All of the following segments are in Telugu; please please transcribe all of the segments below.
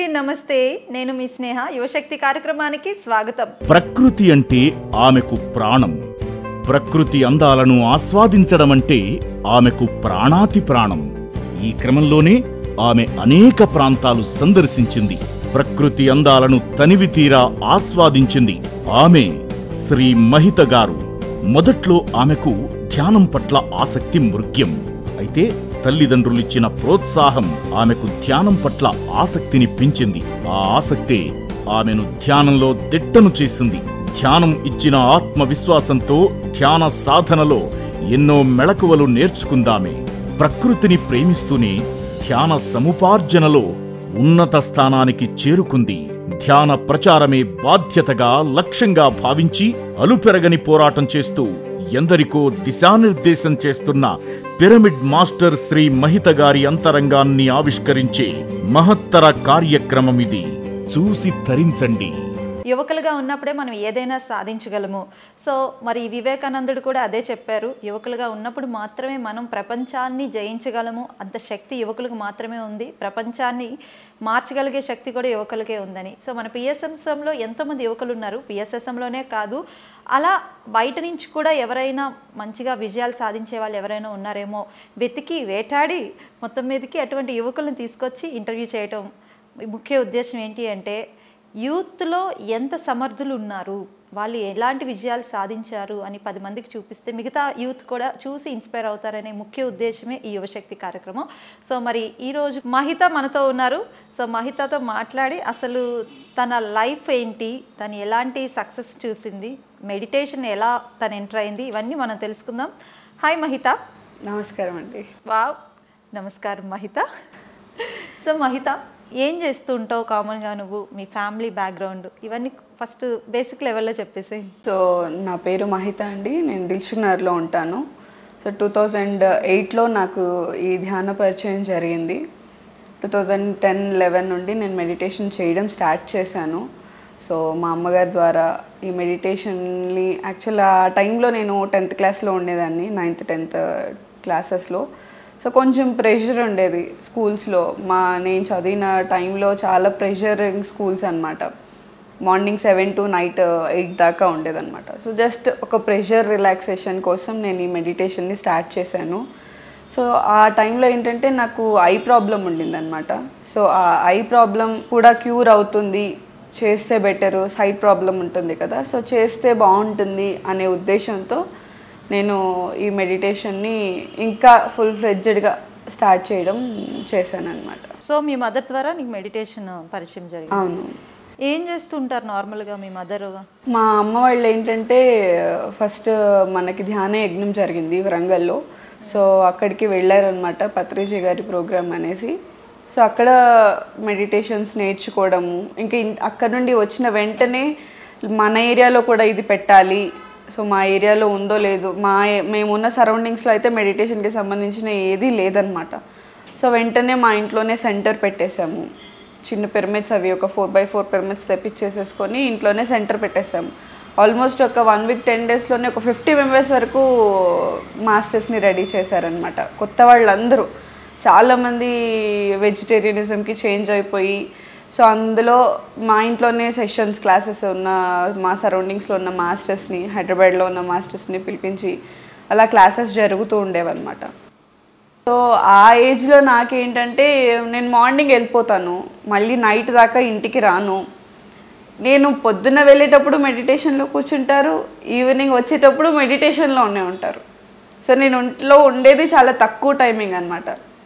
అందరికీ నమస్తే నేను మీ స్నేహ యువశక్తి కార్యక్రమానికి స్వాగతం ప్రకృతి అంటే ఆమెకు ప్రాణం ప్రకృతి అందాలను ఆస్వాదించడమంటే ఆమెకు ప్రాణాతి ప్రాణం ఈ క్రమంలోనే ఆమె అనేక ప్రాంతాలు సందర్శించింది ప్రకృతి అందాలను తనివి తీరా ఆస్వాదించింది ఆమె శ్రీ మహిత గారు మొదట్లో ఆమెకు ధ్యానం పట్ల ఆసక్తి మృగ్యం అయితే తల్లిదండ్రులిచ్చిన ప్రోత్సాహం ఆమెకు ధ్యానం పట్ల ఆసక్తిని పెంచింది ఆ ఆసక్తే ఆమెను ధ్యానంలో దిట్టను చేసింది ధ్యానం ఇచ్చిన ఆత్మవిశ్వాసంతో ధ్యాన సాధనలో ఎన్నో మెళకువలు నేర్చుకుందామే ప్రకృతిని ప్రేమిస్తూనే ధ్యాన సముపార్జనలో ఉన్నత స్థానానికి చేరుకుంది ధ్యాన ప్రచారమే బాధ్యతగా లక్ష్యంగా భావించి అలుపెరగని పోరాటం చేస్తూ ఎందరికో దిశానిర్దేశం చేస్తున్న పిరమిడ్ మాస్టర్ శ్రీ మహిత గారి అంతరంగాన్ని ఆవిష్కరించే మహత్తర కార్యక్రమం ఇది చూసి తరించండి యువకులుగా ఉన్నప్పుడే మనం ఏదైనా సాధించగలము సో మరి వివేకానందుడు కూడా అదే చెప్పారు యువకులుగా ఉన్నప్పుడు మాత్రమే మనం ప్రపంచాన్ని జయించగలము అంత శక్తి యువకులకు మాత్రమే ఉంది ప్రపంచాన్ని మార్చగలిగే శక్తి కూడా యువకులకే ఉందని సో మన పిఎస్ఎస్ఎంలో ఎంతోమంది యువకులు ఉన్నారు పిఎస్ఎస్ఎంలోనే కాదు అలా బయట నుంచి కూడా ఎవరైనా మంచిగా విజయాలు సాధించే వాళ్ళు ఎవరైనా ఉన్నారేమో వెతికి వేటాడి మొత్తం మీదకి అటువంటి యువకులను తీసుకొచ్చి ఇంటర్వ్యూ చేయటం ముఖ్య ఉద్దేశం ఏంటి అంటే యూత్లో ఎంత సమర్థులు ఉన్నారు వాళ్ళు ఎలాంటి విజయాలు సాధించారు అని పది మందికి చూపిస్తే మిగతా యూత్ కూడా చూసి ఇన్స్పైర్ అవుతారనే ముఖ్య ఉద్దేశమే ఈ యువశక్తి కార్యక్రమం సో మరి ఈరోజు మహిత మనతో ఉన్నారు సో మహితతో మాట్లాడి అసలు తన లైఫ్ ఏంటి తను ఎలాంటి సక్సెస్ చూసింది మెడిటేషన్ ఎలా తను ఎంటర్ అయింది ఇవన్నీ మనం తెలుసుకుందాం హాయ్ మహిత నమస్కారం అండి వావ్ నమస్కారం మహిత సో మహిత ఏం చేస్తూ ఉంటావు కామన్గా నువ్వు మీ ఫ్యామిలీ బ్యాక్గ్రౌండ్ ఇవన్నీ ఫస్ట్ బేసిక్ లెవెల్లో చెప్పేసి సో నా పేరు మహిత అండి నేను దిల్షుక్నగర్లో ఉంటాను సో టూ థౌజండ్ ఎయిట్లో నాకు ఈ ధ్యాన పరిచయం జరిగింది టూ థౌజండ్ టెన్ లెవెన్ నుండి నేను మెడిటేషన్ చేయడం స్టార్ట్ చేశాను సో మా అమ్మగారి ద్వారా ఈ మెడిటేషన్ని యాక్చువల్ ఆ టైంలో నేను టెన్త్ క్లాస్లో ఉండేదాన్ని నైన్త్ టెన్త్ క్లాసెస్లో సో కొంచెం ప్రెషర్ ఉండేది స్కూల్స్లో మా నేను చదివిన టైంలో చాలా ప్రెషరింగ్ స్కూల్స్ అనమాట morning seven to night eight దాకా ఉండేదన్నమాట సో జస్ట్ ఒక ప్రెషర్ రిలాక్సేషన్ కోసం నేను ఈ మెడిటేషన్ని స్టార్ట్ చేశాను సో ఆ టైంలో ఏంటంటే నాకు ఐ ప్రాబ్లం ఉండిందనమాట సో ఆ ఐ ప్రాబ్లం కూడా క్యూర్ అవుతుంది చేస్తే బెటరు సైట్ ప్రాబ్లం ఉంటుంది కదా సో చేస్తే బాగుంటుంది అనే ఉద్దేశంతో నేను ఈ మెడిటేషన్ని ఇంకా ఫుల్ ఫ్లెడ్జెడ్గా స్టార్ట్ చేయడం చేశాను అనమాట సో మీ మదర్ ద్వారా నీకు మెడిటేషన్ పరిచయం జరిగింది అవును ఏం చేస్తుంటారు నార్మల్గా మీ మదర్ మా అమ్మ వాళ్ళు ఏంటంటే ఫస్ట్ మనకి ధ్యాన యజ్ఞం జరిగింది వరంగల్లో సో అక్కడికి వెళ్ళారనమాట పత్రిజీ గారి ప్రోగ్రామ్ అనేసి సో అక్కడ మెడిటేషన్స్ నేర్చుకోవడము ఇంకా ఇన్- అక్కడ నుండి వచ్చిన వెంటనే మన ఏరియాలో కూడా ఇది పెట్టాలి సో మా ఏరియాలో ఉందో లేదో మా ఏ- మేమున్న సరౌండింగ్స్లో అయితే మెడిటేషన్కి సంబంధించిన ఏదీ లేదనమాట సో వెంటనే మా ఇంట్లోనే సెంటర్ పెట్టేశాము చిన్న పిరమిడ్స్ అవి ఒక ఫోర్ బై ఫోర్ పిరమిడ్స్ తెప్పించేసేసుకొని ఇంట్లోనే సెంటర్ పెట్టేసాము ఆల్మోస్ట్ ఒక వన్ వీక్ టెన్ డేస్లోనే ఒక ఫిఫ్టీ మెంబర్స్ వరకు మాస్టర్స్ని రెడీ చేశారనమాట కొత్త వాళ్ళందరూ చాలామంది వెజిటేరియనిజంకి చేంజ్ అయిపోయి సో అందులో మా ఇంట్లోనే సెషన్స్ క్లాసెస్ ఉన్న మా సరౌండింగ్స్లో ఉన్న మాస్టర్స్ని హైదరాబాద్లో ఉన్న మాస్టర్స్ని పిలిపించి అలా క్లాసెస్ జరుగుతూ ఉండేవన్నమాట సో ఆ ఏజ్లో నాకేంటంటే నేను మార్నింగ్ వెళ్ళిపోతాను మళ్ళీ నైట్ దాకా ఇంటికి రాను నేను పొద్దున్న వెళ్ళేటప్పుడు మెడిటేషన్లో కూర్చుంటారు ఈవినింగ్ వచ్చేటప్పుడు మెడిటేషన్లోనే ఉంటారు సో నేను ఇంట్లో ఉండేది చాలా తక్కువ టైమింగ్ అనమాట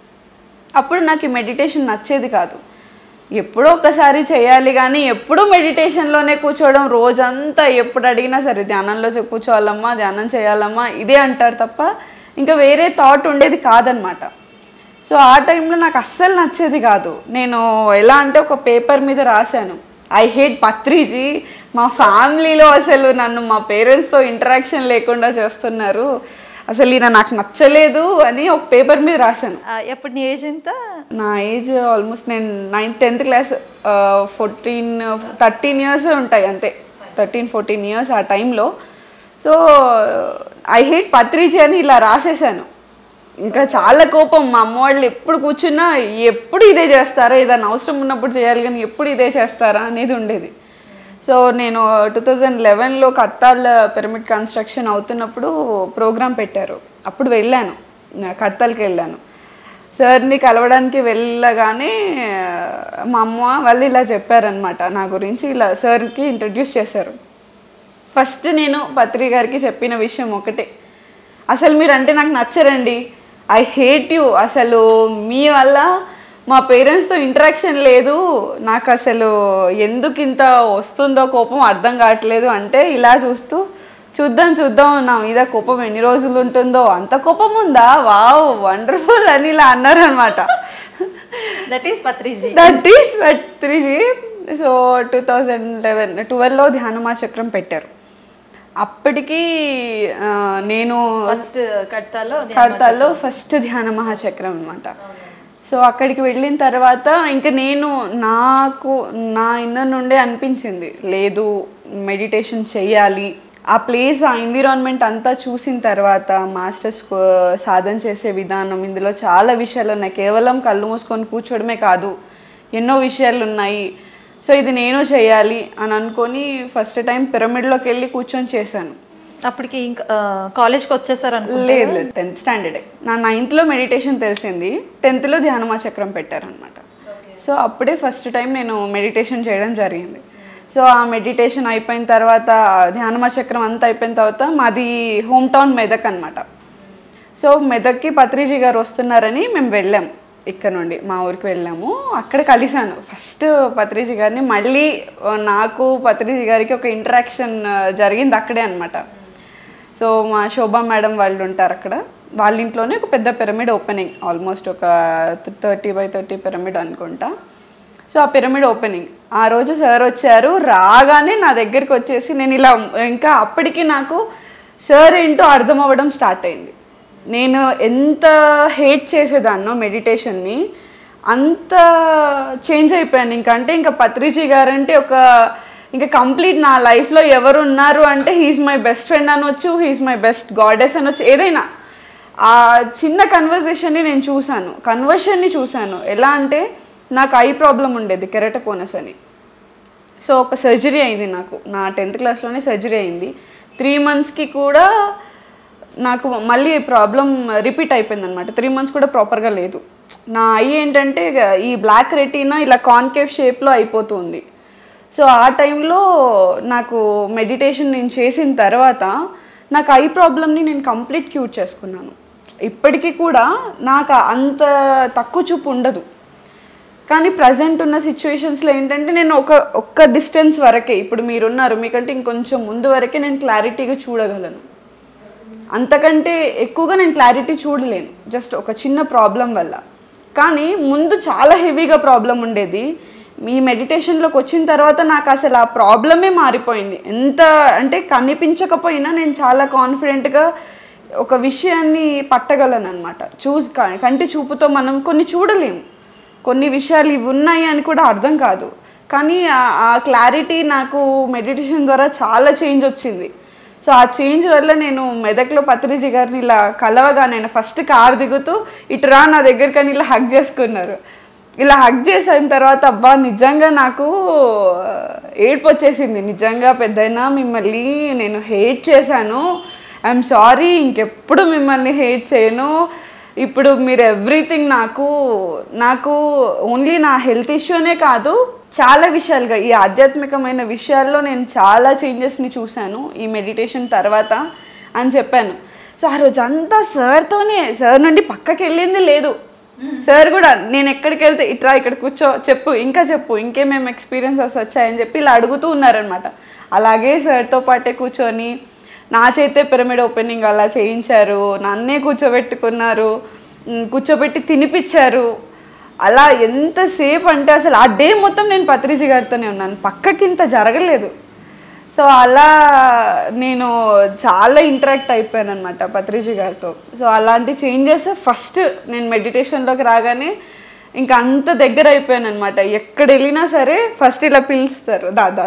అప్పుడు నాకు ఈ మెడిటేషన్ నచ్చేది కాదు ఎప్పుడో ఒకసారి చేయాలి కానీ ఎప్పుడూ మెడిటేషన్లోనే కూర్చోవడం రోజంతా ఎప్పుడు అడిగినా సరే ధ్యానంలో చూ- కూర్చోవాలమ్మా ధ్యానం చేయాలమ్మా ఇదే అంటారు తప్ప ఇంకా వేరే థాట్ ఉండేది కాదనమాట సో ఆ టైంలో నాకు అస్సలు నచ్చేది కాదు నేను ఎలా అంటే ఒక పేపర్ మీద రాశాను ఐ హేట్ పత్రిజీ మా ఫ్యామిలీలో అసలు నన్ను మా పేరెంట్స్తో ఇంటరాక్షన్ లేకుండా చేస్తున్నారు అసలు ఈయన నాకు నచ్చలేదు అని ఒక పేపర్ మీద రాశాను ఎప్పుడు నీ ఏజ్ ఎంత నా ఏజ్ ఆల్మోస్ట్ నేను ninth tenth class fourteen thirteen years ఉంటాయి అంతే థర్టీన్ ఫోర్టీన్ ఇయర్స్ ఆ టైంలో సో ఐ హేట్ పత్రిజీ అని ఇలా రాసేసాను ఇంకా చాలా కోపం మా అమ్మ వాళ్ళు ఎప్పుడు కూర్చున్నా ఎప్పుడు ఇదే చేస్తారా ఏదైనా అవసరం ఉన్నప్పుడు చేయాలి కానీ ఎప్పుడు ఇదే చేస్తారా అనేది ఉండేది సో నేను టూ థౌజండ్ లెవెన్లో కత్తాళ్ళ పిరమిడ్ కన్స్ట్రక్షన్ అవుతున్నప్పుడు ప్రోగ్రామ్ పెట్టారు అప్పుడు వెళ్ళాను నా కత్తాలకి వెళ్ళాను సార్ని కలవడానికి వెళ్ళగానే మా అమ్మ వాళ్ళు ఇలా చెప్పారనమాట నా గురించి ఇలా సార్కి ఇంట్రడ్యూస్ చేశారు ఫస్ట్ నేను పత్రి గారికి చెప్పిన విషయం ఒకటే అసలు మీరు అంటే నాకు నచ్చరండి ఐ హేట్ యూ అసలు మీ వల్ల మా పేరెంట్స్తో ఇంటరాక్షన్ లేదు నాకు అసలు ఎందుకు ఇంత వస్తుందో కోపం అర్థం కావట్లేదు అంటే ఇలా చూస్తూ చూద్దాం చూద్దాం నా మీద కోపం ఎన్ని రోజులు ఉంటుందో అంత కోపం ఉందా వావ్ వండర్ఫుల్ అని ఇలా అన్నారు అనమాట that is Patriji that is Patriji so two thousand eleven ట్వెల్వ్లో ధ్యానమా చక్రం పెట్టారు అప్పటికి ఆ, నేను ఫస్ట్ కడతాలో కడతాల్లో ఫస్ట్ ధ్యాన మహాచక్రం అనమాట సో అక్కడికి వెళ్ళిన తర్వాత ఇంకా నేను నాకు నా ఇన్నర్ నుండే అనిపించింది లేదు మెడిటేషన్ చేయాలి ఆ ప్లేస్ ఆ ఎన్విరాన్మెంట్ అంతా చూసిన తర్వాత మాస్టర్స్ సాధన చేసే విధానం ఇందులో చాలా విషయాలు ఉన్నాయి కేవలం కళ్ళు మూసుకొని కూర్చోవడమే కాదు ఎన్నో విషయాలు ఉన్నాయి సో ఇది నేను చేయాలి అని అనుకొని ఫస్ట్ టైం పిరమిడ్లోకి వెళ్ళి కూర్చొని చేశాను అప్పటికి ఇంకా కాలేజ్కి వచ్చేసారు అనుకో లేదు లేదు టెన్త్ స్టాండర్డే నా నైన్త్లో మెడిటేషన్ తెలిసింది టెన్త్లో ధ్యానమా చక్రం పెట్టారనమాట సో అప్పుడే ఫస్ట్ టైం నేను మెడిటేషన్ చేయడం జరిగింది సో ఆ మెడిటేషన్ అయిపోయిన తర్వాత ధ్యానమా చక్రం అంతా అయిపోయిన తర్వాత మాది హోమ్ టౌన్ మెదక్ అనమాట సో మెదక్కి పత్రిజీ గారు వస్తున్నారని మేము వెళ్ళాం ఇక్కడ నుండి మా ఊరికి వెళ్ళాము అక్కడ కలిశాను ఫస్ట్ పత్రిజీ గారిని మళ్ళీ ఆ, నాకు పత్రిజీ గారికి ఒక ఇంటరాక్షన్ జరిగింది అక్కడే అనమాట సో మా శోభా మేడం వాళ్ళు ఉంటారు అక్కడ వాళ్ళ ఇంట్లోనే ఒక పెద్ద పిరమిడ్ ఓపెనింగ్ ఆల్మోస్ట్ ఒక థర్టీ బై థర్టీ పిరమిడ్ అనుకుంటా సో ఆ పిరమిడ్ ఓపెనింగ్ ఆ రోజు సార్ వచ్చారు రాగానే నా దగ్గరికి వచ్చేసి నేను ఇలా ఇంకా అప్పటికి నాకు సార్ ఏంటో అర్థం అవ్వడం స్టార్ట్ అయింది నేను ఎంత హేట్ చేసేదాన్నో మెడిటేషన్ని అంత చేంజ్ అయిపోయాను ఇంకా అంటే ఇంకా పత్రిజీ గారంటే ఒక ఇంకా కంప్లీట్ నా లైఫ్లో ఎవరు ఉన్నారు అంటే హీఈస్ మై బెస్ట్ ఫ్రెండ్ అనొచ్చు హీఈస్ మై బెస్ట్ గాడెస్ అనొచ్చు ఏదైనా ఆ చిన్న కన్వర్జేషన్ని నేను చూశాను కన్వర్షన్ని చూశాను ఎలా అంటే నాకు ఐ ప్రాబ్లం ఉండేది కెరటకోనస్ అని సో ఒక సర్జరీ అయింది నాకు నా టెన్త్ క్లాస్లోనే సర్జరీ అయింది త్రీ మంత్స్కి కూడా నాకు మళ్ళీ ప్రాబ్లం రిపీట్ అయిపోయింది అనమాట త్రీ మంత్స్ కూడా ప్రాపర్గా లేదు నా ఐ ఏంటంటే ఈ బ్లాక్ రెటీనా ఇలా కాన్కేవ్ షేప్లో అయిపోతుంది సో ఆ టైంలో నాకు మెడిటేషన్ నేను చేసిన తర్వాత నాకు ఐ ప్రాబ్లమ్ని నేను కంప్లీట్ క్యూర్ చేసుకున్నాను ఇప్పటికీ కూడా నాకు అంత తక్కువ చూపు ఉండదు కానీ ప్రజెంట్ ఉన్న సిచ్యువేషన్స్లో ఏంటంటే నేను ఒక ఒక్క డిస్టెన్స్ వరకే ఇప్పుడు మీరున్నారు మీకంటే ఇంకొంచెం ముందు వరకే నేను క్లారిటీగా చూడగలను అంతకంటే ఎక్కువగా నేను క్లారిటీ చూడలేను జస్ట్ ఒక చిన్న ప్రాబ్లం వల్ల కానీ ముందు చాలా హెవీగా ప్రాబ్లం ఉండేది మీ మెడిటేషన్లోకి వచ్చిన తర్వాత నాకు అసలు ఆ ప్రాబ్లమే మారిపోయింది ఎంత అంటే కనిపించకపోయినా నేను చాలా కాన్ఫిడెంట్గా ఒక విషయాన్ని పట్టగలను అనమాట చూస్ కంటి చూపుతో మనం కొన్ని చూడలేము కొన్ని విషయాలు ఇవి ఉన్నాయి అని కూడా అర్థం కాదు కానీ ఆ- ఆ క్లారిటీ నాకు మెడిటేషన్ ద్వారా చాలా చేంజ్ వచ్చింది సో ఆ చేంజ్ వల్ల నేను మెదక్లో పత్రిజీ గారిని ఇలా కలవగా నేను ఫస్ట్ కార్ దిగుతూ ఇటు రా నా దగ్గరికి అని ఇలా హగ్ చేసుకున్నారు ఇలా హగ్ చేసిన తర్వాత అబ్బా నిజంగా నాకు ఆ, ఏడుపు వచ్చేసింది నిజంగా పెద్దయినా మిమ్మల్ని నేను హేట్ చేశాను ఐఎమ్ సారీ ఇంకెప్పుడు మిమ్మల్ని హేట్ చేయను ఇప్పుడు మీరు ఎవ్రీథింగ్ నాకు నాకు ఓన్లీ నా హెల్త్ ఇష్యూనే కాదు చాలా విషయాలుగా ఈ ఆధ్యాత్మికమైన విషయాల్లో నేను చాలా చేంజెస్ని చూశాను ఈ మెడిటేషన్ తర్వాత అని చెప్పాను సో ఆ రోజు అంతా సార్తోనే సార్ నుండి పక్కకి వెళ్ళింది లేదు సార్ కూడా నేను ఎక్కడికి వెళ్తే ఇట్రా ఇక్కడ కూర్చో చెప్పు ఇంకా చెప్పు ఇంకేమేమి ఎక్స్పీరియన్సెస్ వచ్చాయని చెప్పి ఇలా అడుగుతూ ఉన్నారనమాట అలాగే సార్తో పాటే కూర్చొని నా చేతే పిరమిడ్ ఓపెనింగ్ అలా చేయించారు నన్నే కూర్చోబెట్టుకున్నారు ఉమ్, కూర్చోబెట్టి తినిపించారు అలా ఎంతసేపు అంటే అసలు ఆ డే మొత్తం నేను పత్రిజీ గారితోనే ఉన్నాను పక్కకి ఇంత జరగలేదు సో అలా నేను చాలా ఇంటరాక్ట్ అయిపోయాను అనమాట పత్రిజీ గారితో సో అలాంటి చేంజెస్ ఫస్ట్ నేను మెడిటేషన్లోకి రాగానే ఇంకా అంత దగ్గర అయిపోయాను అనమాట ఎక్కడ వెళ్ళినా సరే ఫస్ట్ ఇలా పిలుస్తారు దా దా దా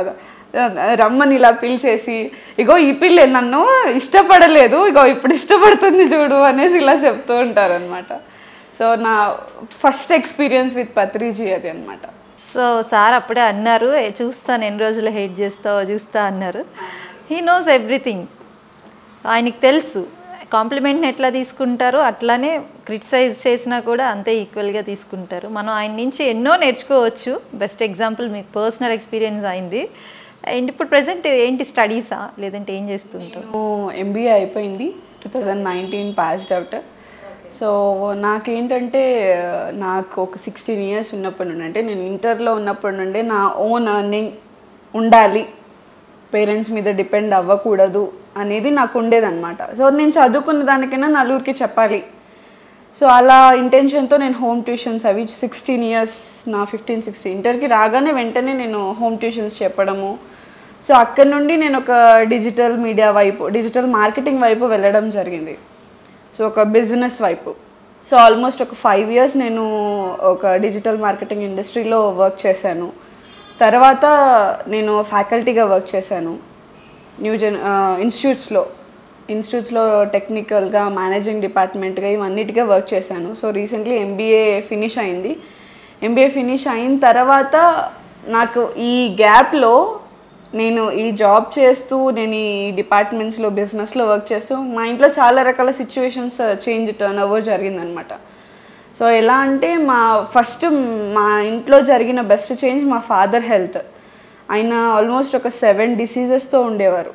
రమ్మని ఇలా పిలిచేసి ఇగో ఈ పిల్ల నన్ను ఇష్టపడలేదు ఇగో ఇప్పుడు ఇష్టపడుతుంది చూడు అనేసి ఇలా చెప్తూ ఉంటారనమాట సో నా ఫస్ట్ ఎక్స్పీరియన్స్ విత్ పత్రిజీ అది అనమాట సో సార్ అప్పుడే అన్నారు "ఏ, చూస్తాను ఎన్ని రోజులు హెయిట్ చేస్తావో చూస్తా అన్నారు హీ నోస్ ఎవ్రీథింగ్ ఆయనకి తెలుసు కాంప్లిమెంట్ని ఎట్లా తీసుకుంటారో అట్లానే క్రిటిసైజ్ చేసినా కూడా అంతే ఈక్వల్గా తీసుకుంటారు మనం ఆయన నుంచి ఎన్నో నేర్చుకోవచ్చు బెస్ట్ ఎగ్జాంపుల్ మీకు పర్సనల్ ఎక్స్పీరియన్స్ అయింది అండ్ ఇప్పుడు ప్రజెంట్ ఏంటి స్టడీసా లేదంటే ఏం చేస్తుంటారు ఎంబీఏ అయిపోయింది two thousand nineteen passed out so నాకేంటంటే నాకు ఒక సిక్స్టీన్ ఇయర్స్ ఉన్నప్పటి నుండి అంటే నేను ఇంటర్లో ఉన్నప్పటి నుండి నా ఓన్ ఎర్నింగ్ ఉండాలి పేరెంట్స్ మీద డిపెండ్ అవ్వకూడదు అనేది నాకు ఉండేదన్నమాట సో నేను చదువుకున్న దానికైనా నలుగురికి చెప్పాలి సో అలా ఇంటెన్షన్తో నేను హోమ్ ట్యూషన్స్ అవి సిక్స్టీన్ ఇయర్స్ నా ఫిఫ్టీన్ సిక్స్టీన్ ఇంటర్కి రాగానే వెంటనే నేను హోమ్ ట్యూషన్స్ చెప్పడము సో అక్కడ నుండి నేను ఒక డిజిటల్ మీడియా వైపు డిజిటల్ మార్కెటింగ్ వైపు వెళ్ళడం జరిగింది సో ఒక బిజినెస్ వైపు సో ఆల్మోస్ట్ ఒక ఫైవ్ ఇయర్స్ నేను ఒక డిజిటల్ మార్కెటింగ్ ఇండస్ట్రీలో వర్క్ చేశాను తర్వాత నేను ఫ్యాకల్టీగా వర్క్ చేశాను న్యూ జన్ ఇన్స్టిట్యూట్స్లో ఇన్స్టిట్యూట్స్లో టెక్నికల్గా మేనేజింగ్ డిపార్ట్మెంట్గా ఇవన్నిటిగా వర్క్ చేశాను సో రీసెంట్లీ ఎంబీఏ ఫినిష్ అయింది ఎంబీఏ ఫినిష్ అయిన తర్వాత నాకు ఈ గ్యాప్లో నేను ఈ జాబ్ చేస్తూ నేను ఈ డిపార్ట్మెంట్స్లో బిజినెస్లో వర్క్ చేస్తూ మా ఇంట్లో చాలా రకాల సిచ్యువేషన్స్ చేంజ్ టర్న్ ఓవర్ జరిగిందనమాట సో ఎలా అంటే మా ఫస్ట్ మా ఇంట్లో జరిగిన బెస్ట్ చేంజ్ మా ఫాదర్ హెల్త్ ఆయన ఆల్మోస్ట్ ఒక సెవెన్ డిసీజెస్తో ఉండేవారు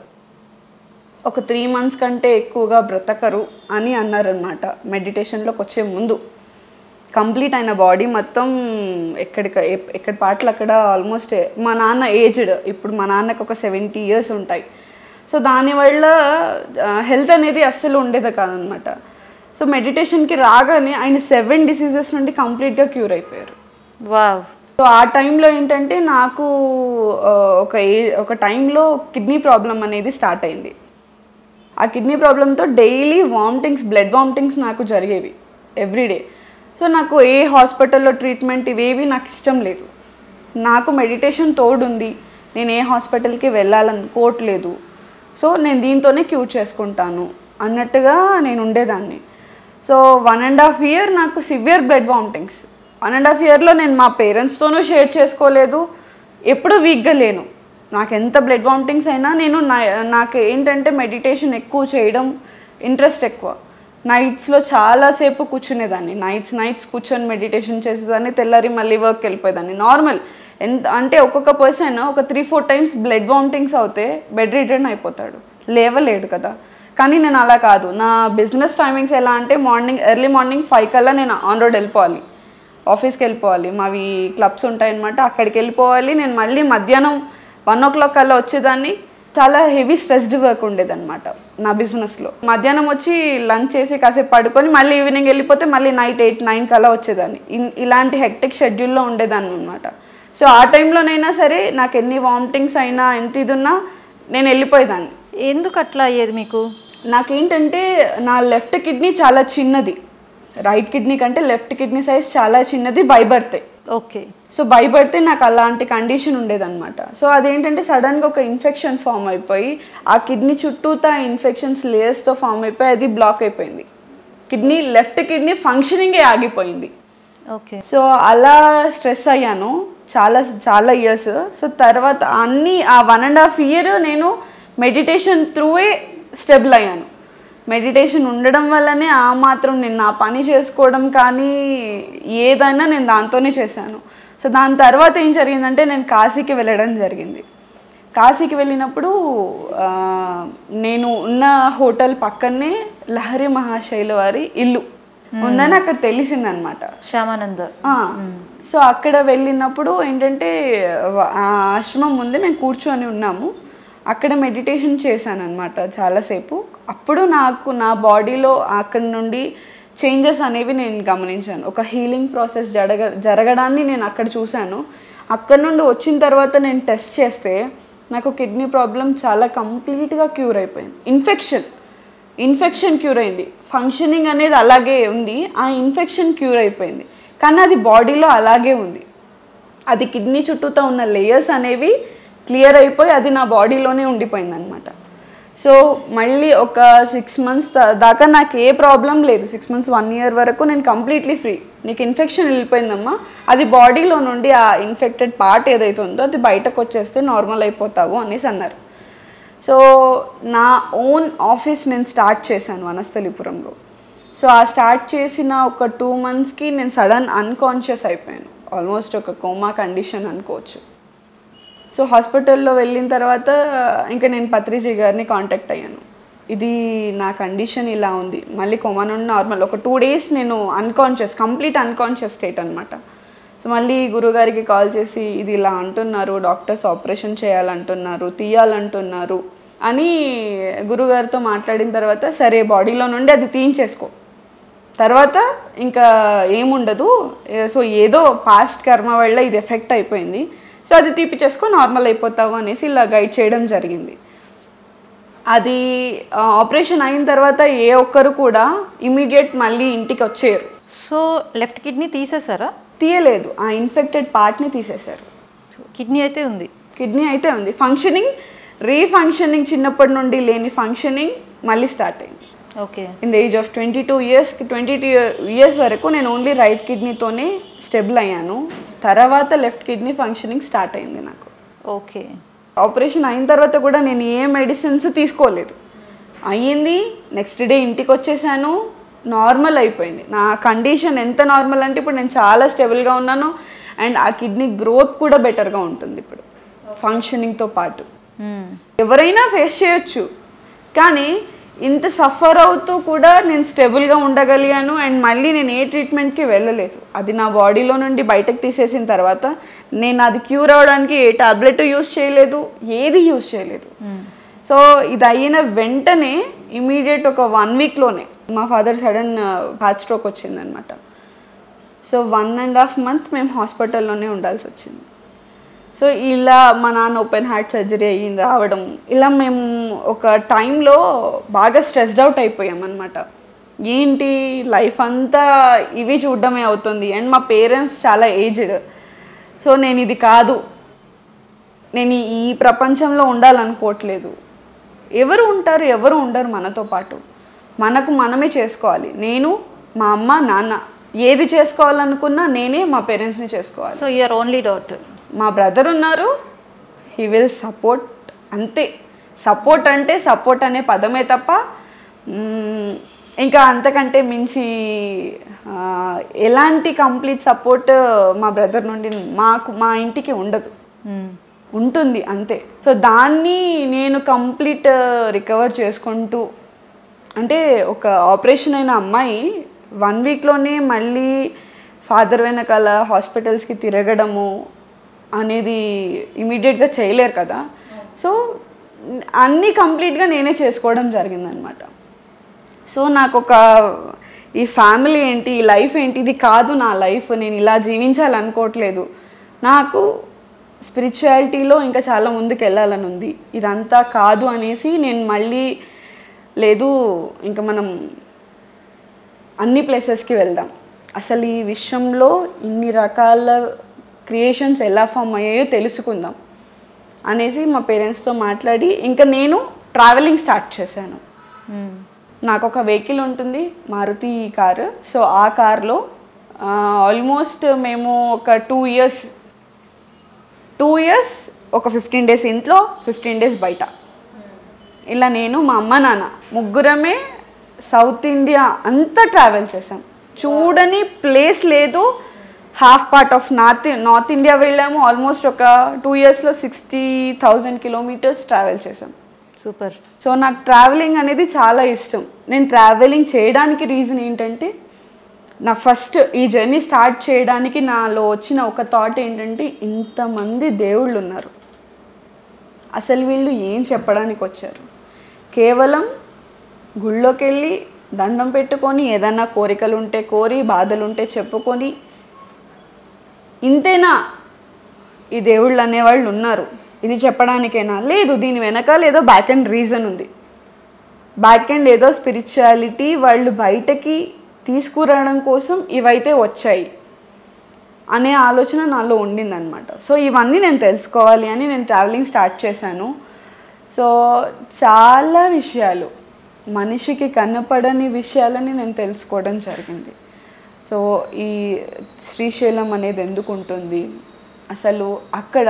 ఒక త్రీ మంత్స్ కంటే ఎక్కువగా బ్రతకరు అని అన్నారనమాట మెడిటేషన్లోకి వచ్చే ముందు కంప్లీట్ అయిన బాడీ మొత్తం ఎక్కడిక ఎప్- ఎక్కడి పాటలు అక్కడ ఆల్మోస్ట్ మా నాన్న ఏజ్డ్ ఇప్పుడు మా నాన్నకు ఒక సెవెంటీ ఇయర్స్ ఉంటాయి సో దానివల్ల హెల్త్ అనేది అస్సలు ఉండేది కాదనమాట సో మెడిటేషన్కి రాగానే ఆయన సెవెన్ డిసీజెస్ నుండి కంప్లీట్గా క్యూర్ అయిపోయారు వావ్ సో ఆ టైంలో ఏంటంటే నాకు ఆ, ఒక ఏ ఒక టైంలో కిడ్నీ ప్రాబ్లం అనేది స్టార్ట్ అయింది ఆ కిడ్నీ ప్రాబ్లంతో డైలీ వామిటింగ్స్ బ్లడ్ వామిటింగ్స్ నాకు జరిగేవి ఎవ్రీడే సో నాకు ఏ హాస్పిటల్లో ట్రీట్మెంట్ ఇవేవి నాకు ఇష్టం లేదు నాకు మెడిటేషన్ తోడుంది నేను ఏ హాస్పిటల్కి వెళ్ళాలనుకోవట్లేదు సో నేను దీంతోనే క్యూర్ చేసుకుంటాను అన్నట్టుగా నేను ఉండేదాన్ని so one and half year నాకు severe blood vomitings one and half ఇయర్లో నేను మా పేరెంట్స్తోనూ షేర్ చేసుకోలేదు ఎప్పుడూ వీక్గా లేను నాకు ఎంత బ్లడ్ వామిటింగ్స్ అయినా నేను నా- నాకు ఏంటంటే మెడిటేషన్ ఎక్కువ చేయడం ఇంట్రెస్ట్ ఎక్కువ నైట్స్లో చాలాసేపు కూర్చునేదాన్ని నైట్స్ నైట్స్ కూర్చొని మెడిటేషన్ చేసేదాన్ని తెల్లారి మళ్ళీ వర్క్కి వెళ్ళిపోయేదాన్ని నార్మల్ ఎంత అంటే ఒక్కొక్క పర్సన్ ఒక three four times blood vomitings అవుతే బెడ్ రిటర్న్ అయిపోతాడు లేవలేడు కదా కానీ నేను అలా కాదు నా బిజినెస్ టైమింగ్స్ ఎలా అంటే మార్నింగ్ ఎర్లీ మార్నింగ్ ఫైవ్ కల్లా నేను ఆన్ రోడ్ వెళ్ళిపోవాలి ఆఫీస్కి వెళ్ళిపోవాలి మావి క్లబ్స్ ఉంటాయన్నమాట అక్కడికి వెళ్ళిపోవాలి నేను మళ్ళీ మధ్యాహ్నం వన్ ఓ క్లాక్ కల్లా వచ్చేదాన్ని చాలా హెవీ స్ట్రెస్డ్ వర్క్ ఉండేదన్నమాట నా బిజినెస్లో మధ్యాహ్నం వచ్చి లంచ్ చేసి కాసేపు పడుకొని మళ్ళీ ఈవినింగ్ వెళ్ళిపోతే మళ్ళీ నైట్ ఎయిట్ నైన్ కల్లా వచ్చేదాన్ని ఇన్- ఇలాంటి హెక్టిక్ షెడ్యూల్లో ఉండేదాన్ని అనమాట సో ఆ టైంలోనైనా సరే నాకు ఎన్ని వామిటింగ్స్ అయినా ఎంత ఇది ఉన్నా నేను వెళ్ళిపోయేదాన్ని ఎందుకు అట్లా అయ్యేది మీకు నాకేంటంటే నా లెఫ్ట్ కిడ్నీ చాలా చిన్నది రైట్ కిడ్నీ కంటే లెఫ్ట్ కిడ్నీ సైజ్ చాలా చిన్నది బై బర్తే ఓకే సో బై బర్తే నాకు అలాంటి కండిషన్ ఉండేదన్నమాట సో అదేంటంటే సడన్గా ఒక ఇన్ఫెక్షన్ ఫామ్ అయిపోయి ఆ కిడ్నీ చుట్టూతా ఇన్ఫెక్షన్స్ లేయర్స్తో ఫామ్ అయిపోయి అది బ్లాక్ అయిపోయింది కిడ్నీ లెఫ్ట్ కిడ్నీ ఫంక్షనింగే ఆగిపోయింది ఓకే సో అలా స్ట్రెస్ అయ్యాను చాలా చాలా ఇయర్స్ సో తర్వాత అన్ని ఆ వన్ అండ్ హాఫ్ ఇయర్ నేను మెడిటేషన్ త్రూవే స్టెబుల్ అయ్యాను మెడిటేషన్ ఉండడం వల్లనే ఆ మాత్రం నేను నా పని చేసుకోవడం కానీ ఏదైనా నేను దాంతోనే చేశాను సో దాని తర్వాత ఏం జరిగిందంటే నేను కాశీకి వెళ్ళడం జరిగింది కాశీకి వెళ్ళినప్పుడు ఆ, నేను ఉన్న హోటల్ పక్కనే లహరి మహాశైల వారి ఇల్లు ఉందని అక్కడ తెలిసిందనమాట శ్యామానంద ఆ, సో అక్కడ వెళ్ళినప్పుడు ఏంటంటే వ- ఆ ఆశ్రమం ముందే మేము కూర్చొని ఉన్నాము అక్కడ మెడిటేషన్ చేశాను అనమాట చాలాసేపు అప్పుడు నాకు నా బాడీలో అక్కడి నుండి చేంజెస్ అనేవి నేను గమనించాను ఒక హీలింగ్ ప్రాసెస్ జరగ జరగడాన్ని నేను అక్కడ చూశాను అక్కడ నుండి వచ్చిన తర్వాత నేను టెస్ట్ చేస్తే నాకు కిడ్నీ ప్రాబ్లం చాలా కంప్లీట్గా క్యూర్ అయిపోయింది ఇన్ఫెక్షన్ ఇన్ఫెక్షన్ క్యూర్ అయింది ఫంక్షనింగ్ అనేది అలాగే ఉంది ఆ ఇన్ఫెక్షన్ క్యూర్ అయిపోయింది కానీ అది బాడీలో అలాగే ఉంది అది కిడ్నీ చుట్టూతో ఉన్న లేయర్స్ అనేవి క్లియర్ అయిపోయి అది నా బాడీలోనే ఉండిపోయింది అనమాట సో మళ్ళీ ఒక సిక్స్ మంత్స్ దాకా నాకు ఏ ప్రాబ్లం లేదు సిక్స్ మంత్స్ వన్ ఇయర్ వరకు నేను కంప్లీట్లీ ఫ్రీ నీకు ఇన్ఫెక్షన్ వెళ్ళిపోయిందమ్మా అది బాడీలో నుండి ఆ ఇన్ఫెక్టెడ్ పార్ట్ ఏదైతే ఉందో అది బయటకు వచ్చేస్తే నార్మల్ అయిపోతావు అనేసి అన్నారు సో నా ఓన్ ఆఫీస్ నేను స్టార్ట్ చేశాను వనస్థలిపురంలో సో ఆ స్టార్ట్ చేసిన ఒక టూ మంత్స్కి నేను సడన్ అన్కాన్షియస్ అయిపోయాను ఆల్మోస్ట్ ఒక కోమా కండిషన్ అనుకోవచ్చు సో హాస్పిటల్లో వెళ్ళిన తర్వాత ఇంకా నేను పత్రిజీ గారిని కాంటాక్ట్ అయ్యాను ఇది నా కండిషన్ ఇలా ఉంది మళ్ళీ కోమా నుండి నార్మల్ ఒక టూ డేస్ నేను అన్కాన్షియస్ కంప్లీట్ అన్కాన్షియస్ స్టేట్ అనమాట సో మళ్ళీ గురుగారికి కాల్ చేసి ఇది ఇలా అంటున్నారు డాక్టర్స్ ఆపరేషన్ చేయాలంటున్నారు తీయాలంటున్నారు అని గురుగారితో మాట్లాడిన తర్వాత సరే బాడీలో నుండి అది తీయించేసుకో తర్వాత ఇంకా ఏముండదు ఏ- సో ఏదో పాస్ట్ కర్మ వల్ల ఇది ఎఫెక్ట్ అయిపోయింది సో అది తీపిచ్చేసుకో నార్మల్ అయిపోతావు అనేసి ఇలా గైడ్ చేయడం జరిగింది అది ఆపరేషన్ అయిన తర్వాత ఏ ఒక్కరు కూడా ఇమీడియట్ మళ్ళీ ఇంటికి వచ్చేయరు సో లెఫ్ట్ కిడ్నీ తీసేసారా తీయలేదు ఆ ఇన్ఫెక్టెడ్ పార్ట్ని తీసేశారు కిడ్నీ అయితే ఉంది కిడ్నీ అయితే ఉంది ఫంక్షనింగ్ రీఫంక్షనింగ్ చిన్నప్పటి నుండి లేని ఫంక్షనింగ్ మళ్ళీ స్టార్ట్ అయింది okay in the age of twenty two ఇయర్స్కి ట్వంటీ టూ ఇయర్స్ వరకు నేను ఓన్లీ రైట్ కిడ్నీతోనే స్టెబుల్ అయ్యాను తర్వాత లెఫ్ట్ కిడ్నీ ఫంక్షనింగ్ స్టార్ట్ అయింది నాకు ఓకే ఆపరేషన్ అయిన తర్వాత కూడా నేను ఏ మెడిసిన్స్ తీసుకోలేదు అయ్యింది నెక్స్ట్ డే ఇంటికి వచ్చేసాను నార్మల్ అయిపోయింది నా కండిషన్ ఎంత నార్మల్ అంటే ఇప్పుడు నేను చాలా స్టెబుల్గా ఉన్నాను అండ్ ఆ కిడ్నీ గ్రోత్ కూడా బెటర్గా ఉంటుంది ఇప్పుడు ఫంక్షనింగ్తో పాటు మ్మ్. ఎవరైనా ఫేస్ చేయొచ్చు కానీ ఇంత సఫర్ అవుతూ కూడా నేను స్టెబుల్గా ఉండగలిగాను అండ్ మళ్ళీ నేను ఏ ట్రీట్మెంట్కి వెళ్ళలేదు అది నా బాడీలో నుండి బయటకు తీసేసిన తర్వాత నేను అది క్యూర్ అవ్వడానికి ఏ టాబ్లెట్ యూస్ చేయలేదు ఏది యూస్ చేయలేదు సో ఇది అయిన వెంటనే ఇమీడియట్ ఒక వన్ వీక్లోనే మా ఫాదర్ సడన్ హార్ట్ స్ట్రోక్ వచ్చిందనమాట so one and half month మేము హాస్పిటల్లోనే ఉండాల్సి వచ్చింది సో ఇలా మా నాన్న ఓపెన్ హార్ట్ సర్జరీ అయ్యి రావడం ఇలా మేము ఒక టైంలో బాగా స్ట్రెస్డ్ అవుట్ అయిపోయాం అనమాట ఏంటి లైఫ్ అంతా ఇవి చూడడమే అవుతుంది అండ్ మా పేరెంట్స్ చాలా ఏజ్డ్ సో నేను ఇది కాదు నేను ఈ- ఈ ప్రపంచంలో ఉండాలనుకోవట్లేదు ఎవరు ఉంటారు ఎవరు ఉండరు మనతో పాటు మనకు మనమే చేసుకోవాలి నేను మా అమ్మ నాన్న ఏది చేసుకోవాలనుకున్నా నేనే మా పేరెంట్స్ని చేసుకోవాలి సో యూఆర్ ఓన్లీ డాక్టర్ మా బ్రదర్ ఉన్నారు హీ విల్ సపోర్ట్ అంతే సపోర్ట్ అంటే సపోర్ట్ అనే పదమే తప్ప మ్మ్, ఇంకా అంతకంటే మించి ఆ, ఎలాంటి కంప్లీట్ సపోర్ట్ మా బ్రదర్ నుండి మాకు మా ఇంటికి ఉండదు ఉంటుంది అంతే సో దాన్ని నేను కంప్లీట్ రికవర్ చేసుకుంటూ అంటే ఒక ఆపరేషన్ అయిన అమ్మాయి వన్ వీక్లోనే మళ్ళీ ఫాదర్ వెనకాల హాస్పిటల్స్కి తిరగడము అనేది ఇమీడియట్గా చేయలేరు కదా సో అన్నీ కంప్లీట్గా నేనే చేసుకోవడం జరిగిందనమాట సో నాకు ఒక ఈ ఫ్యామిలీ ఏంటి ఈ లైఫ్ ఏంటి ఇది కాదు నా లైఫ్ నేను ఇలా జీవించాలనుకోవట్లేదు నాకు స్పిరిచువాలిటీలో ఇంకా చాలా ముందుకు వెళ్ళాలని ఉంది ఇదంతా కాదు అనేసి నేను మళ్ళీ లేదు ఇంకా మనం అన్ని ప్లేసెస్కి వెళ్దాం అసలు ఈ విశ్వంలో ఇన్ని రకాల క్రియేషన్స్ ఎలా ఫామ్ అయ్యాయో తెలుసుకుందాం అనేసి మా పేరెంట్స్తో మాట్లాడి ఇంకా నేను ట్రావెలింగ్ స్టార్ట్ చేశాను నాకు ఒక వెహికల్ ఉంటుంది మారుతి కారు సో ఆ కార్లో ఆల్మోస్ట్ మేము ఒక టూ ఇయర్స్ టూ ఇయర్స్ ఒక ఫిఫ్టీన్ డేస్ ఇంట్లో ఫిఫ్టీన్ డేస్ బయట ఇలా నేను మా అమ్మ నాన్న ముగ్గురమే సౌత్ ఇండియా అంతా ట్రావెల్ చేసాం చూడని ప్లేస్ లేదు half part of north north India వెళ్ళాము ఆల్మోస్ట్ ఒక టూ ఇయర్స్లో సిక్స్టీ థౌజండ్ కిలోమీటర్స్ ట్రావెల్ చేసాం సూపర్ సో నాకు ట్రావెలింగ్ అనేది చాలా ఇష్టం నేను ట్రావెలింగ్ చేయడానికి రీజన్ ఏంటంటే నా ఫస్ట్ ఈ జర్నీ స్టార్ట్ చేయడానికి నాలో వచ్చిన ఒక థాట్ ఏంటంటే ఇంతమంది దేవుళ్ళు ఉన్నారు అసలు వీళ్ళు ఏం చెప్పడానికి వచ్చారు కేవలం గుళ్ళోకి వెళ్ళి దండం పెట్టుకొని ఏదన్నా కోరికలు ఉంటే కోరి బాధలు ఉంటే చెప్పుకొని ఇంతేనా ఈ దేవుళ్ళు అనేవాళ్ళు ఉన్నారు ఇది చెప్పడానికేనా లేదు దీని వెనకాల ఏదో బ్యాక్ అండ్ రీజన్ ఉంది బ్యాక్ అండ్ ఏదో స్పిరిచువాలిటీ వాళ్ళు బయటకి తీసుకురావడం కోసం ఇవైతే వచ్చాయి అనే ఆలోచన నాలో ఉండిందనమాట సో ఇవన్నీ నేను తెలుసుకోవాలి అని నేను ట్రావెలింగ్ స్టార్ట్ చేశాను సో చాలా విషయాలు మనిషికి కనపడని విషయాలని నేను తెలుసుకోవడం జరిగింది సో ఈ శ్రీశైలం అనేది ఎందుకు ఉంటుంది అసలు అక్కడ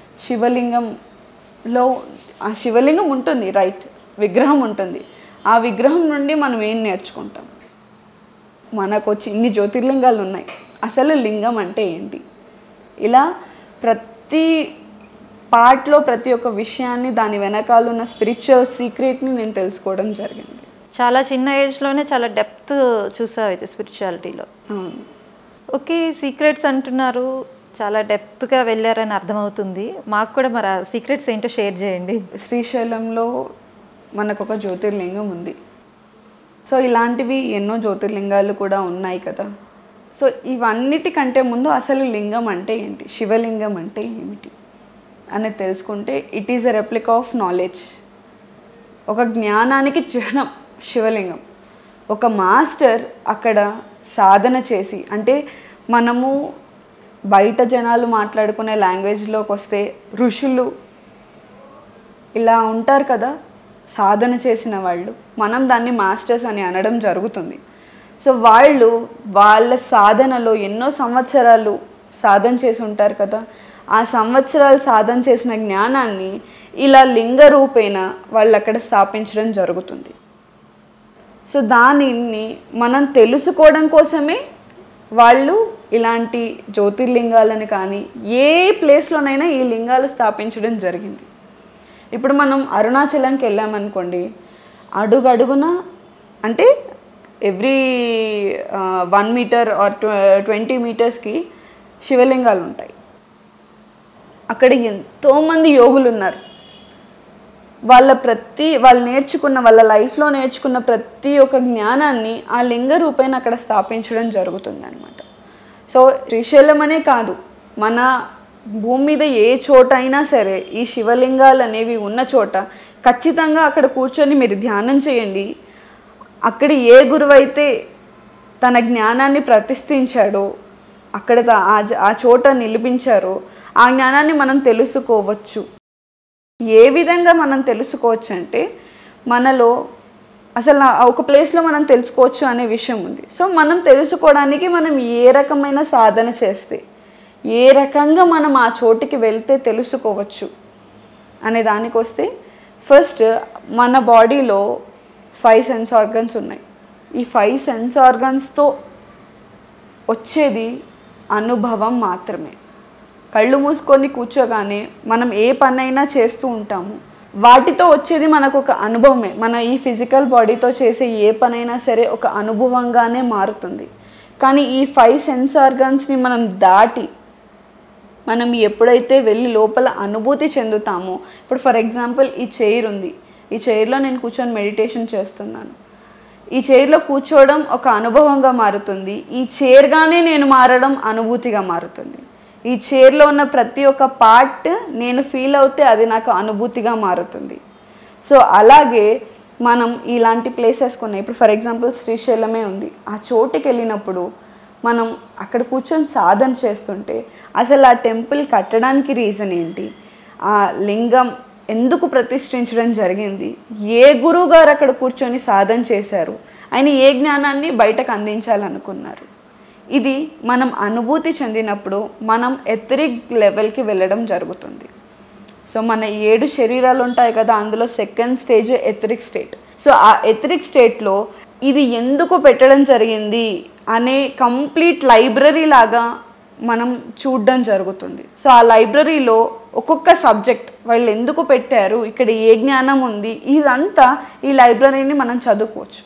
శివలింగంలో ఆ శివలింగం ఉంటుంది రైట్ విగ్రహం ఉంటుంది ఆ విగ్రహం నుండి మనం ఏం నేర్చుకుంటాం మనకు వచ్చి ఇన్ని జ్యోతిర్లింగాలు ఉన్నాయి అసలు లింగం అంటే ఏంటి ఇలా ప్రతి పార్ట్లో ప్రతి ఒక్క విషయాన్ని దాని వెనకాల ఉన్న స్పిరిచువల్ సీక్రెట్ని నేను తెలుసుకోవడం జరిగింది చాలా చిన్న ఏజ్లోనే చాలా డెప్త్ చూసావు అయితే స్పిరిచువాలిటీలో అవును ఓకే సీక్రెట్స్ అంటున్నారు చాలా డెప్త్గా వెళ్ళారని అర్థమవుతుంది మాకు కూడా మరి ఆ సీక్రెట్స్ ఏంటో షేర్ చేయండి శ్రీశైలంలో మనకు ఒక జ్యోతిర్లింగం ఉంది సో ఇలాంటివి ఎన్నో జ్యోతిర్లింగాలు కూడా ఉన్నాయి కదా సో ఇవన్నిటికంటే ముందు అసలు లింగం అంటే ఏంటి శివలింగం అంటే ఏమిటి అనేది తెలుసుకుంటే it is a replica of knowledge ఒక జ్ఞానానికి చిహ్నం శివలింగం ఒక మాస్టర్ అక్కడ సాధన చేసి అంటే మనము బయట జనాలు మాట్లాడుకునే లాంగ్వేజ్లోకి వస్తే ఋషులు ఇలా ఉంటారు కదా సాధన చేసిన వాళ్ళు మనం దాన్ని మాస్టర్స్ అని అనడం జరుగుతుంది సో వాళ్ళు వాళ్ళ సాధనలో ఎన్నో సంవత్సరాలు సాధన చేసి ఉంటారు కదా ఆ సంవత్సరాలు సాధన చేసిన జ్ఞానాన్ని ఇలా లింగ రూపేణ వాళ్ళు అక్కడ స్థాపించడం జరుగుతుంది సో దానిని మనం తెలుసుకోవడం కోసమే వాళ్ళు ఇలాంటి జ్యోతిర్లింగాలను కానీ ఏ ప్లేస్లోనైనా ఈ లింగాలు స్థాపించడం జరిగింది ఇప్పుడు మనం అరుణాచలంకి వెళ్ళామనుకోండి అడుగడుగున అంటే every one metre or twenty మీటర్స్కి శివలింగాలు ఉంటాయి అక్కడ ఎంతోమంది యోగులు ఉన్నారు వాళ్ళ ప్రతి వాళ్ళు నేర్చుకున్న వాళ్ళ లైఫ్లో నేర్చుకున్న ప్రతి ఒక్క జ్ఞానాన్ని ఆ లింగ రూపేణ అక్కడ స్థాపించడం జరుగుతుంది అనమాట సో శ్రీశైలం అనే కాదు మన భూమి మీద ఏ చోట అయినా సరే ఈ శివలింగాలు అనేవి ఉన్న చోట ఖచ్చితంగా అక్కడ కూర్చొని మీరు ధ్యానం చేయండి అక్కడ ఏ గురువైతే తన జ్ఞానాన్ని ప్రతిష్ఠించాడో అక్కడ త- ఆ జ- ఆ చోట నిలిపించారో ఆ జ్ఞానాన్ని మనం తెలుసుకోవచ్చు ఏ విధంగా మనం తెలుసుకోవచ్చు అంటే మనలో అసలు నా- ఒక ప్లేస్లో మనం తెలుసుకోవచ్చు అనే విషయం ఉంది సో మనం తెలుసుకోవడానికి మనం ఏ రకమైన సాధన చేస్తే ఏ రకంగా మనం ఆ చోటికి వెళ్తే తెలుసుకోవచ్చు అనే దానికి వస్తే ఫస్ట్ మన బాడీలో ఫైవ్ సెన్స్ ఆర్గన్స్ ఉన్నాయి ఈ ఫైవ్ సెన్స్ ఆర్గన్స్తో వచ్చేది అనుభవం మాత్రమే కళ్ళు మూసుకొని కూర్చోగానే మనం ఏ పనైనా చేస్తూ ఉంటాము వాటితో వచ్చేది మనకు ఒక అనుభవమే మన ఈ ఫిజికల్ బాడీతో చేసే ఏ పనైనా సరే ఒక అనుభవంగానే మారుతుంది కానీ ఈ ఫైవ్ సెన్స్ ఆర్గన్స్ని మనం దాటి మనం ఎప్పుడైతే వెళ్ళి లోపల అనుభూతి చెందుతామో ఇప్పుడు ఫర్ ఎగ్జాంపుల్ ఈ చైర్ ఉంది ఈ చైర్లో నేను కూర్చొని మెడిటేషన్ చేస్తున్నాను ఈ చైర్లో కూర్చోవడం ఒక అనుభవంగా మారుతుంది ఈ చైర్గానే నేను మారడం అనుభూతిగా మారుతుంది ఈ చైర్లో ఉన్న ప్రతి ఒక్క పార్ట్ నేను ఫీల్ అవుతే అది నాకు అనుభూతిగా మారుతుంది సో అలాగే మనం ఇలాంటి ప్లేసెస్ ఉన్నాయి ఇప్పుడు ఫర్ ఎగ్జాంపుల్ శ్రీశైలమే ఉంది ఆ చోటుకి వెళ్ళినప్పుడు మనం అక్కడ కూర్చొని సాధన చేస్తుంటే అసలు ఆ టెంపుల్ కట్టడానికి రీజన్ ఏంటి ఆ లింగం ఎందుకు ప్రతిష్ఠించడం జరిగింది ఏ గురువు గారు అక్కడ కూర్చొని సాధన చేశారు ఆయన ఏ జ్ఞానాన్ని బయటకు అందించాలనుకున్నారు ఇది మనం అనుభూతి చెందినప్పుడు మనం ఎథరిక్ లెవెల్కి వెళ్ళడం జరుగుతుంది సో మన ఏడు శరీరాలు ఉంటాయి కదా అందులో second stage etheric state so ఆ ఎథరిక్ స్టేట్లో ఇది ఎందుకు పెట్టడం జరిగింది అనే కంప్లీట్ లైబ్రరీ లాగా మనం చూడడం జరుగుతుంది సో ఆ లైబ్రరీలో ఒక్కొక్క సబ్జెక్ట్ వాళ్ళు ఎందుకు పెట్టారు ఇక్కడ ఏ జ్ఞానం ఉంది ఇదంతా ఈ లైబ్రరీని మనం చదువుకోవచ్చు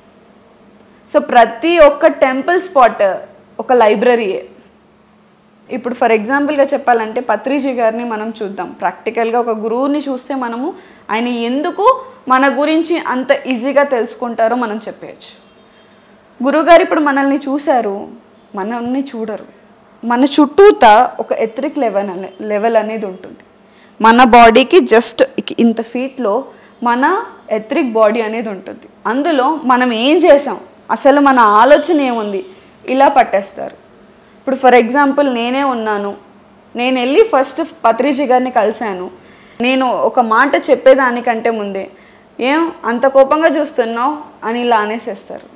సో ప్రతి ఒక్క టెంపుల్ స్పాట్ ఒక లైబ్రరీయే ఇప్పుడు ఫర్ ఎగ్జాంపుల్గా చెప్పాలంటే పత్రిజీ గారిని మనం చూద్దాం ప్రాక్టికల్గా ఒక గురువుని చూస్తే మనము ఆయన ఎందుకు మన గురించి అంత ఈజీగా తెలుసుకుంటారో మనం చెప్పేయచ్చు గురువుగారు ఇప్పుడు మనల్ని చూశారు మనల్ని చూడరు మన చుట్టూత ఒక ఎథరిక్ లెవెల్ అనే లెవెల్ అనేది ఉంటుంది మన బాడీకి జస్ట్ ఇంత ఫీట్లో మన ఎథరిక్ బాడీ అనేది ఉంటుంది అందులో మనం ఏం చేసాం అసలు మన ఆలోచన ఏముంది ఇలా పట్టేస్తారు ఇప్పుడు ఫర్ ఎగ్జాంపుల్ నేనే ఉన్నాను నేను వెళ్ళి ఫస్ట్ పత్రిజీ గారిని కలిశాను నేను ఒక మాట చెప్పేదానికంటే ముందే ఏం అంత కోపంగా చూస్తున్నావు అని ఇలా అనేసేస్తారు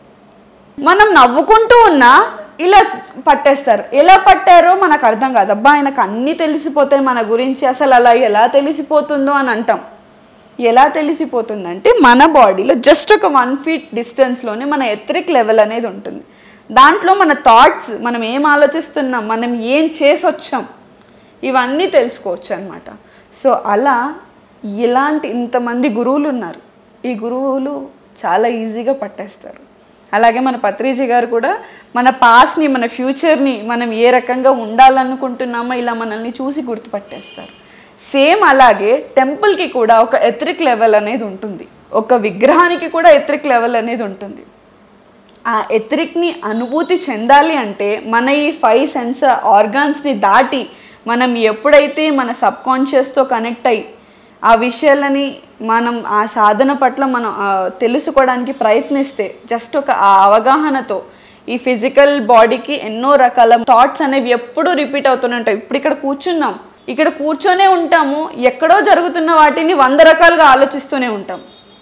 మనం నవ్వుకుంటూ ఉన్నా ఇలా పట్టేస్తారు ఎలా పట్టారో మనకు అర్థం కాదు అబ్బా ఆయనకు అన్నీ తెలిసిపోతాయి మన గురించి అసలు అలా ఎలా తెలిసిపోతుందో అని అంటాం ఎలా తెలిసిపోతుందంటే మన బాడీలో జస్ట్ ఒక వన్ ఫీట్ డిస్టెన్స్లోనే మన ఎథరిక్ లెవెల్ అనేది ఉంటుంది దాంట్లో మన థాట్స్ మనం ఏం ఆలోచిస్తున్నాం మనం ఏం చేసొచ్చాం ఇవన్నీ తెలుసుకోవచ్చు అనమాట సో అలా ఇలాంటి ఇంతమంది గురువులు ఉన్నారు ఈ గురువులు చాలా ఈజీగా పట్టేస్తారు అలాగే మన పత్రిజీ గారు కూడా మన పాస్ట్ని మన ఫ్యూచర్ని మనం ఏ రకంగా ఉండాలనుకుంటున్నామో ఇలా మనల్ని చూసి గుర్తుపట్టేస్తారు సేమ్ అలాగే టెంపుల్కి కూడా ఒక ఎథరిక్ లెవెల్ అనేది ఉంటుంది ఒక విగ్రహానికి కూడా ఎథరిక్ లెవెల్ అనేది ఉంటుంది ఆ ఎథరిక్ని అనుభూతి చెందాలి అంటే మన ఈ ఫైవ్ సెన్స్ ఆర్గాన్స్ని దాటి మనం ఎప్పుడైతే మన సబ్ కాన్షియస్తో కనెక్ట్ అయ్యి ఆ విషయాలని మనం ఆ సాధన పట్ల మనం ఆ, తెలుసుకోవడానికి ప్రయత్నిస్తే జస్ట్ ఒక ఆ అవగాహనతో ఈ ఫిజికల్ బాడీకి ఎన్నో రకాల థాట్స్ అనేవి ఎప్పుడూ రిపీట్ అవుతూనే ఉంటాయి ఇప్పుడు ఇక్కడ కూర్చున్నాం ఇక్కడ కూర్చొనే ఉంటాము ఎక్కడో జరుగుతున్న వాటిని వంద రకాలుగా ఆలోచిస్తూనే ఉంటాం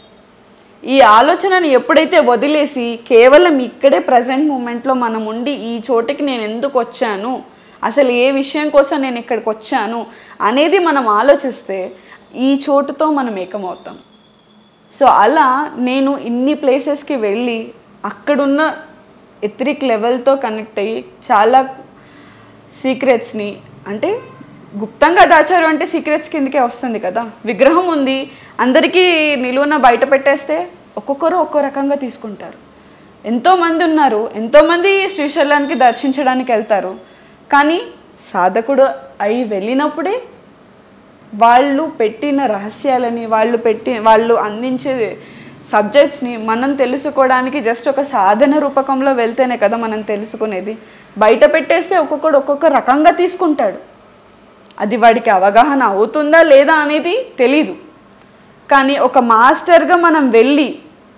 ఈ ఆలోచనని ఎప్పుడైతే వదిలేసి కేవలం ఇక్కడే ప్రజెంట్ మూమెంట్లో మనం ఉండి ఈ చోటికి నేను ఎందుకు వచ్చాను అసలు ఏ విషయం కోసం నేను ఇక్కడికి వచ్చాను అనేది మనం ఆలోచిస్తే ఈ చోటుతో మనం ఏకమవుతాం సో అలా నేను ఇన్ని ప్లేసెస్కి వెళ్ళి అక్కడున్న ఎథరిక్ లెవెల్తో కనెక్ట్ అయ్యి చాలా సీక్రెట్స్ని అంటే గుప్తంగా దాచారు అంటే సీక్రెట్స్ కిందకే వస్తుంది కదా విగ్రహం ఉంది అందరికీ నిలువున బయట పెట్టేస్తే ఒక్కొక్కరు ఒక్కో రకంగా తీసుకుంటారు ఎంతోమంది ఉన్నారు ఎంతోమంది శ్రీశైలానికి దర్శించడానికి వెళ్తారు కానీ సాధకుడు అయి వెళ్ళినప్పుడే వాళ్ళు పెట్టిన రహస్యాలని వాళ్ళు పెట్టి వాళ్ళు అందించే సబ్జెక్ట్స్ని మనం తెలుసుకోవడానికి జస్ట్ ఒక సాధన రూపకంలో వెళ్తేనే కదా మనం తెలుసుకునేది బయట పెట్టేస్తే ఒక్కొక్కడు ఒక్కొక్క రకంగా తీసుకుంటాడు అది వాడికి అవగాహన అవుతుందా లేదా అనేది తెలీదు కానీ ఒక మాస్టర్గా మనం వెళ్ళి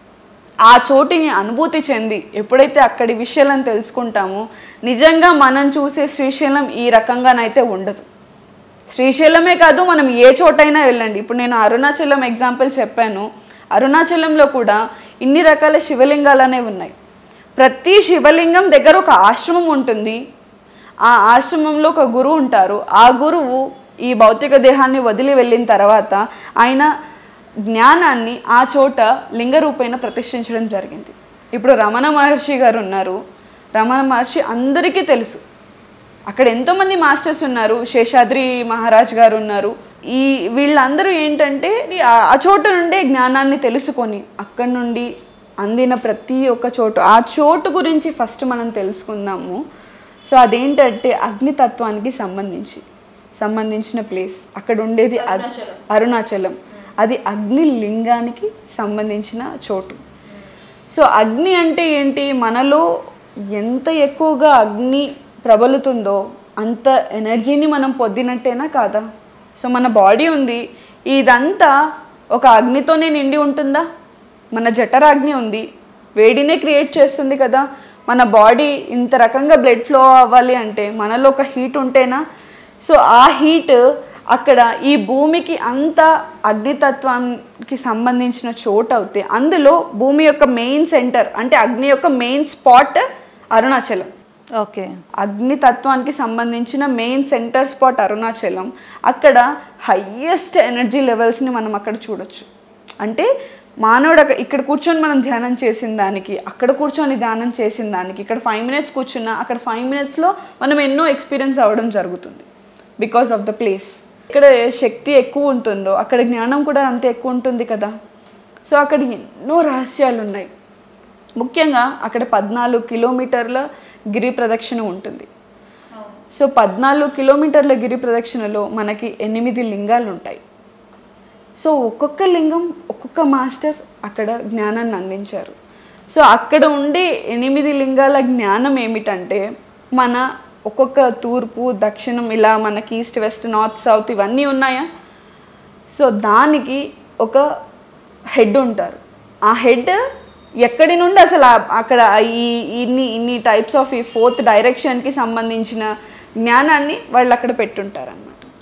ఆ చోటిని అనుభూతి చెంది ఎప్పుడైతే అక్కడి విషయాలను తెలుసుకుంటామో నిజంగా మనం చూసే శ్రీశైలం ఈ రకంగానైతే ఉండదు శ్రీశైలమే కాదు మనం ఏ చోటైనా వెళ్ళండి ఇప్పుడు నేను అరుణాచలం ఎగ్జాంపుల్ చెప్పాను అరుణాచలంలో కూడా ఇన్ని రకాల శివలింగాలు అనేవి ఉన్నాయి ప్రతి శివలింగం దగ్గర ఒక ఆశ్రమం ఉంటుంది ఆ ఆశ్రమంలో ఒక గురువు ఉంటారు ఆ గురువు ఈ భౌతిక దేహాన్ని వదిలి వెళ్ళిన తర్వాత ఆయన జ్ఞానాన్ని ఆ చోట లింగ రూపేణ ప్రతిష్ఠించడం జరిగింది ఇప్పుడు రమణ మహర్షి గారు ఉన్నారు రమణ మహర్షి అందరికీ తెలుసు అక్కడ ఎంతోమంది మాస్టర్స్ ఉన్నారు శేషాద్రి మహారాజ్ గారు ఉన్నారు ఈ వీళ్ళందరూ ఏంటంటే ఆ- ఆ చోటు నుండే జ్ఞానాన్ని తెలుసుకొని అక్కడి నుండి అందిన ప్రతి ఒక్క చోటు ఆ చోటు గురించి ఫస్ట్ మనం తెలుసుకుందాము సో అదేంటంటే అగ్నితత్వానికి సంబంధించి సంబంధించిన ప్లేస్ అక్కడ ఉండేది అగ్- అరుణాచలం అది అగ్ని లింగానికి సంబంధించిన చోటు సో అగ్ని అంటే ఏంటి మనలో ఎంత ఎక్కువగా అగ్ని ప్రబలుతుందో అంత ఎనర్జీని మనం పొందినట్టేనా కాదా సో మన బాడీ ఉంది ఇదంతా ఒక అగ్నితోనే నిండి ఉంటుందా మన జఠరాగ్ని ఉంది వేడినే క్రియేట్ చేస్తుంది కదా మన బాడీ ఇంత రకంగా బ్లడ్ ఫ్లో అవ్వాలి అంటే మనలో ఒక హీట్ ఉంటేనా సో ఆ హీట్ అక్కడ ఈ భూమికి అంత అగ్నితత్వానికి సంబంధించిన చోటు అవుతే అందులో భూమి యొక్క మెయిన్ సెంటర్ అంటే అగ్ని యొక్క మెయిన్ స్పాట్ అరుణాచలం ఓకే అగ్నితత్వానికి సంబంధించిన మెయిన్ సెంటర్ స్పాట్ అరుణాచలం అక్కడ హయ్యెస్ట్ ఎనర్జీ లెవెల్స్ని మనం అక్కడ చూడొచ్చు అంటే మానవుడు అక్కడ ఇక్కడ కూర్చొని మనం ధ్యానం చేసిన దానికి అక్కడ కూర్చొని ధ్యానం చేసిన దానికి ఇక్కడ ఫైవ్ మినిట్స్ కూర్చున్నా అక్కడ ఫైవ్ మినిట్స్లో మనం ఎన్నో ఎక్స్పీరియన్స్ అవ్వడం జరుగుతుంది బికాస్ ఆఫ్ ద ప్లేస్ ఇక్కడ శక్తి ఎక్కువ ఉంటుందో అక్కడ జ్ఞానం కూడా అంతే ఎక్కువ ఉంటుంది కదా సో అక్కడ ఎన్నో రహస్యాలు ఉన్నాయి ముఖ్యంగా అక్కడ పద్నాలుగు కిలోమీటర్ల గిరి ప్రదక్షిణ ఉంటుంది సో పద్నాలుగు కిలోమీటర్ల గిరి ప్రదక్షిణలో మనకి ఎనిమిది లింగాలు ఉంటాయి సో ఒక్కొక్క లింగం ఒక్కొక్క మాస్టర్ అక్కడ జ్ఞానాన్ని అందించారు సో అక్కడ ఉండే ఎనిమిది లింగాల జ్ఞానం ఏమిటంటే మన ఒక్కొక్క తూర్పు దక్షిణం ఇలా మనకి ఈస్ట్ వెస్ట్ నార్త్ సౌత్ ఇవన్నీ ఉన్నాయా సో దానికి ఒక హెడ్ ఉంటారు ఆ హెడ్ ఎక్కడి నుండి అసలు ఆ- అక్కడ ఈ ఇన్ని ఇన్ని టైప్స్ ఆఫ్ ఈ ఫోర్త్ డైరెక్షన్కి సంబంధించిన జ్ఞానాన్ని వాళ్ళు అక్కడ పెట్టుంటారనమాట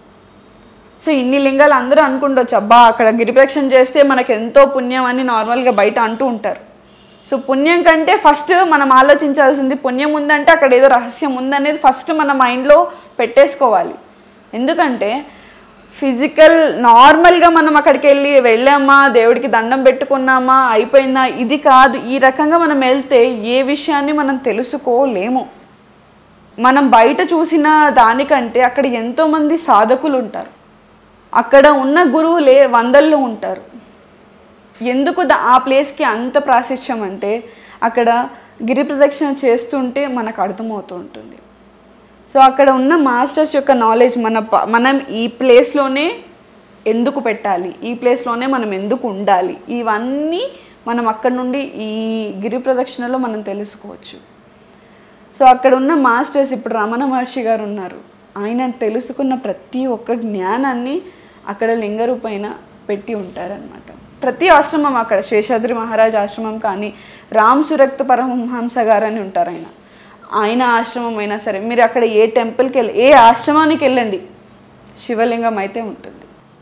సో ఇన్ని లింగాలు అందరూ అనుకుండొచ్చు అబ్బా అక్కడ గిరిప్రక్షణ చేస్తే మనకు ఎంతో పుణ్యం అని నార్మల్గా బయట అంటూ ఉంటారు సో పుణ్యం కంటే ఫస్ట్ మనం ఆలోచించాల్సింది పుణ్యం ఉందంటే అక్కడ ఏదో రహస్యం ఉందనేది ఫస్ట్ మన మైండ్లో పెట్టేసుకోవాలి ఎందుకంటే ఫిజికల్ నార్మల్గా మనం అక్కడికి వెళ్ళి వెళ్ళామా దేవుడికి దండం పెట్టుకున్నామా అయిపోయిందా ఇది కాదు ఈ రకంగా మనం వెళ్తే ఏ విషయాన్ని మనం తెలుసుకోలేము మనం బయట చూసిన దానికంటే అక్కడ ఎంతోమంది సాధకులు ఉంటారు అక్కడ ఉన్న గురువులే వందల్లో ఉంటారు ఎందుకు ద- ఆ ప్లేస్కి అంత ప్రాశస్త్యం అంటే అక్కడ గిరి ప్రదక్షిణ చేస్తుంటే మనకు అర్థమవుతూ ఉంటుంది సో అక్కడ ఉన్న మాస్టర్స్ యొక్క నాలెడ్జ్ మన ప- మనం ఈ ప్లేస్లోనే ఎందుకు పెట్టాలి ఈ ప్లేస్లోనే మనం ఎందుకు ఉండాలి ఇవన్నీ మనం అక్కడ నుండి ఈ గిరి ప్రదక్షిణలో మనం తెలుసుకోవచ్చు సో అక్కడ ఉన్న మాస్టర్స్ ఇప్పుడు రమణ మహర్షి గారు ఉన్నారు ఆయన తెలుసుకున్న ప్రతి ఒక్క జ్ఞానాన్ని అక్కడ లింగరూపైన పెట్టి ఉంటారనమాట ప్రతి ఆశ్రమం అక్కడ శేషాద్రి మహారాజ్ ఆశ్రమం కానీ రామ్ సురక్త పరమహంస గారు అని ఉంటారు ఆయన ఆయన ఆశ్రమం అయినా సరే మీరు అక్కడ ఏ టెంపుల్కి వెళ్ళి ఏ ఆశ్రమానికి వెళ్ళండి శివలింగం అయితే ఉంటుంది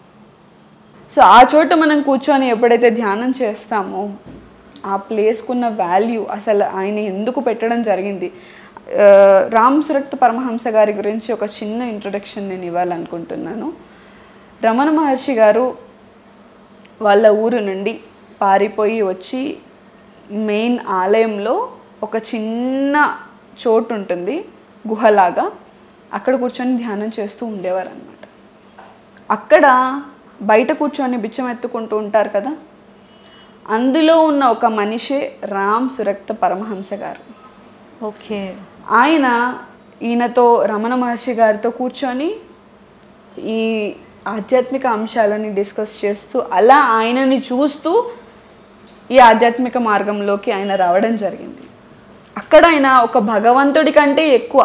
సో ఆ చోట మనం కూర్చొని ఎప్పుడైతే ధ్యానం చేస్తామో ఆ ప్లేస్కున్న వాల్యూ అసలు ఆయన ఎందుకు పెట్టడం జరిగింది ఆ, రామ్ సురక్త పరమహంస గారి గురించి ఒక చిన్న ఇంట్రొడక్షన్ నేను ఇవ్వాలనుకుంటున్నాను రమణ మహర్షి గారు వాళ్ళ ఊరు నుండి పారిపోయి వచ్చి మెయిన్ ఆలయంలో ఒక చిన్న చోటు ఉంటుంది గుహలాగా అక్కడ కూర్చొని ధ్యానం చేస్తూ ఉండేవారు అనమాట అక్కడ బయట కూర్చొని బిచ్చం ఎత్తుకుంటూ ఉంటారు కదా అందులో ఉన్న ఒక మనిషే రామ్ సురక్త పరమహంస గారు ఓకే ఆయన ఈయనతో రమణ మహర్షి గారితో కూర్చొని ఈ ఆధ్యాత్మిక అంశాలని డిస్కస్ చేస్తూ అలా ఆయనని చూస్తూ ఈ ఆధ్యాత్మిక మార్గంలోకి ఆయన రావడం జరిగింది అక్కడ ఆయన ఒక భగవంతుడి కంటే ఎక్కువ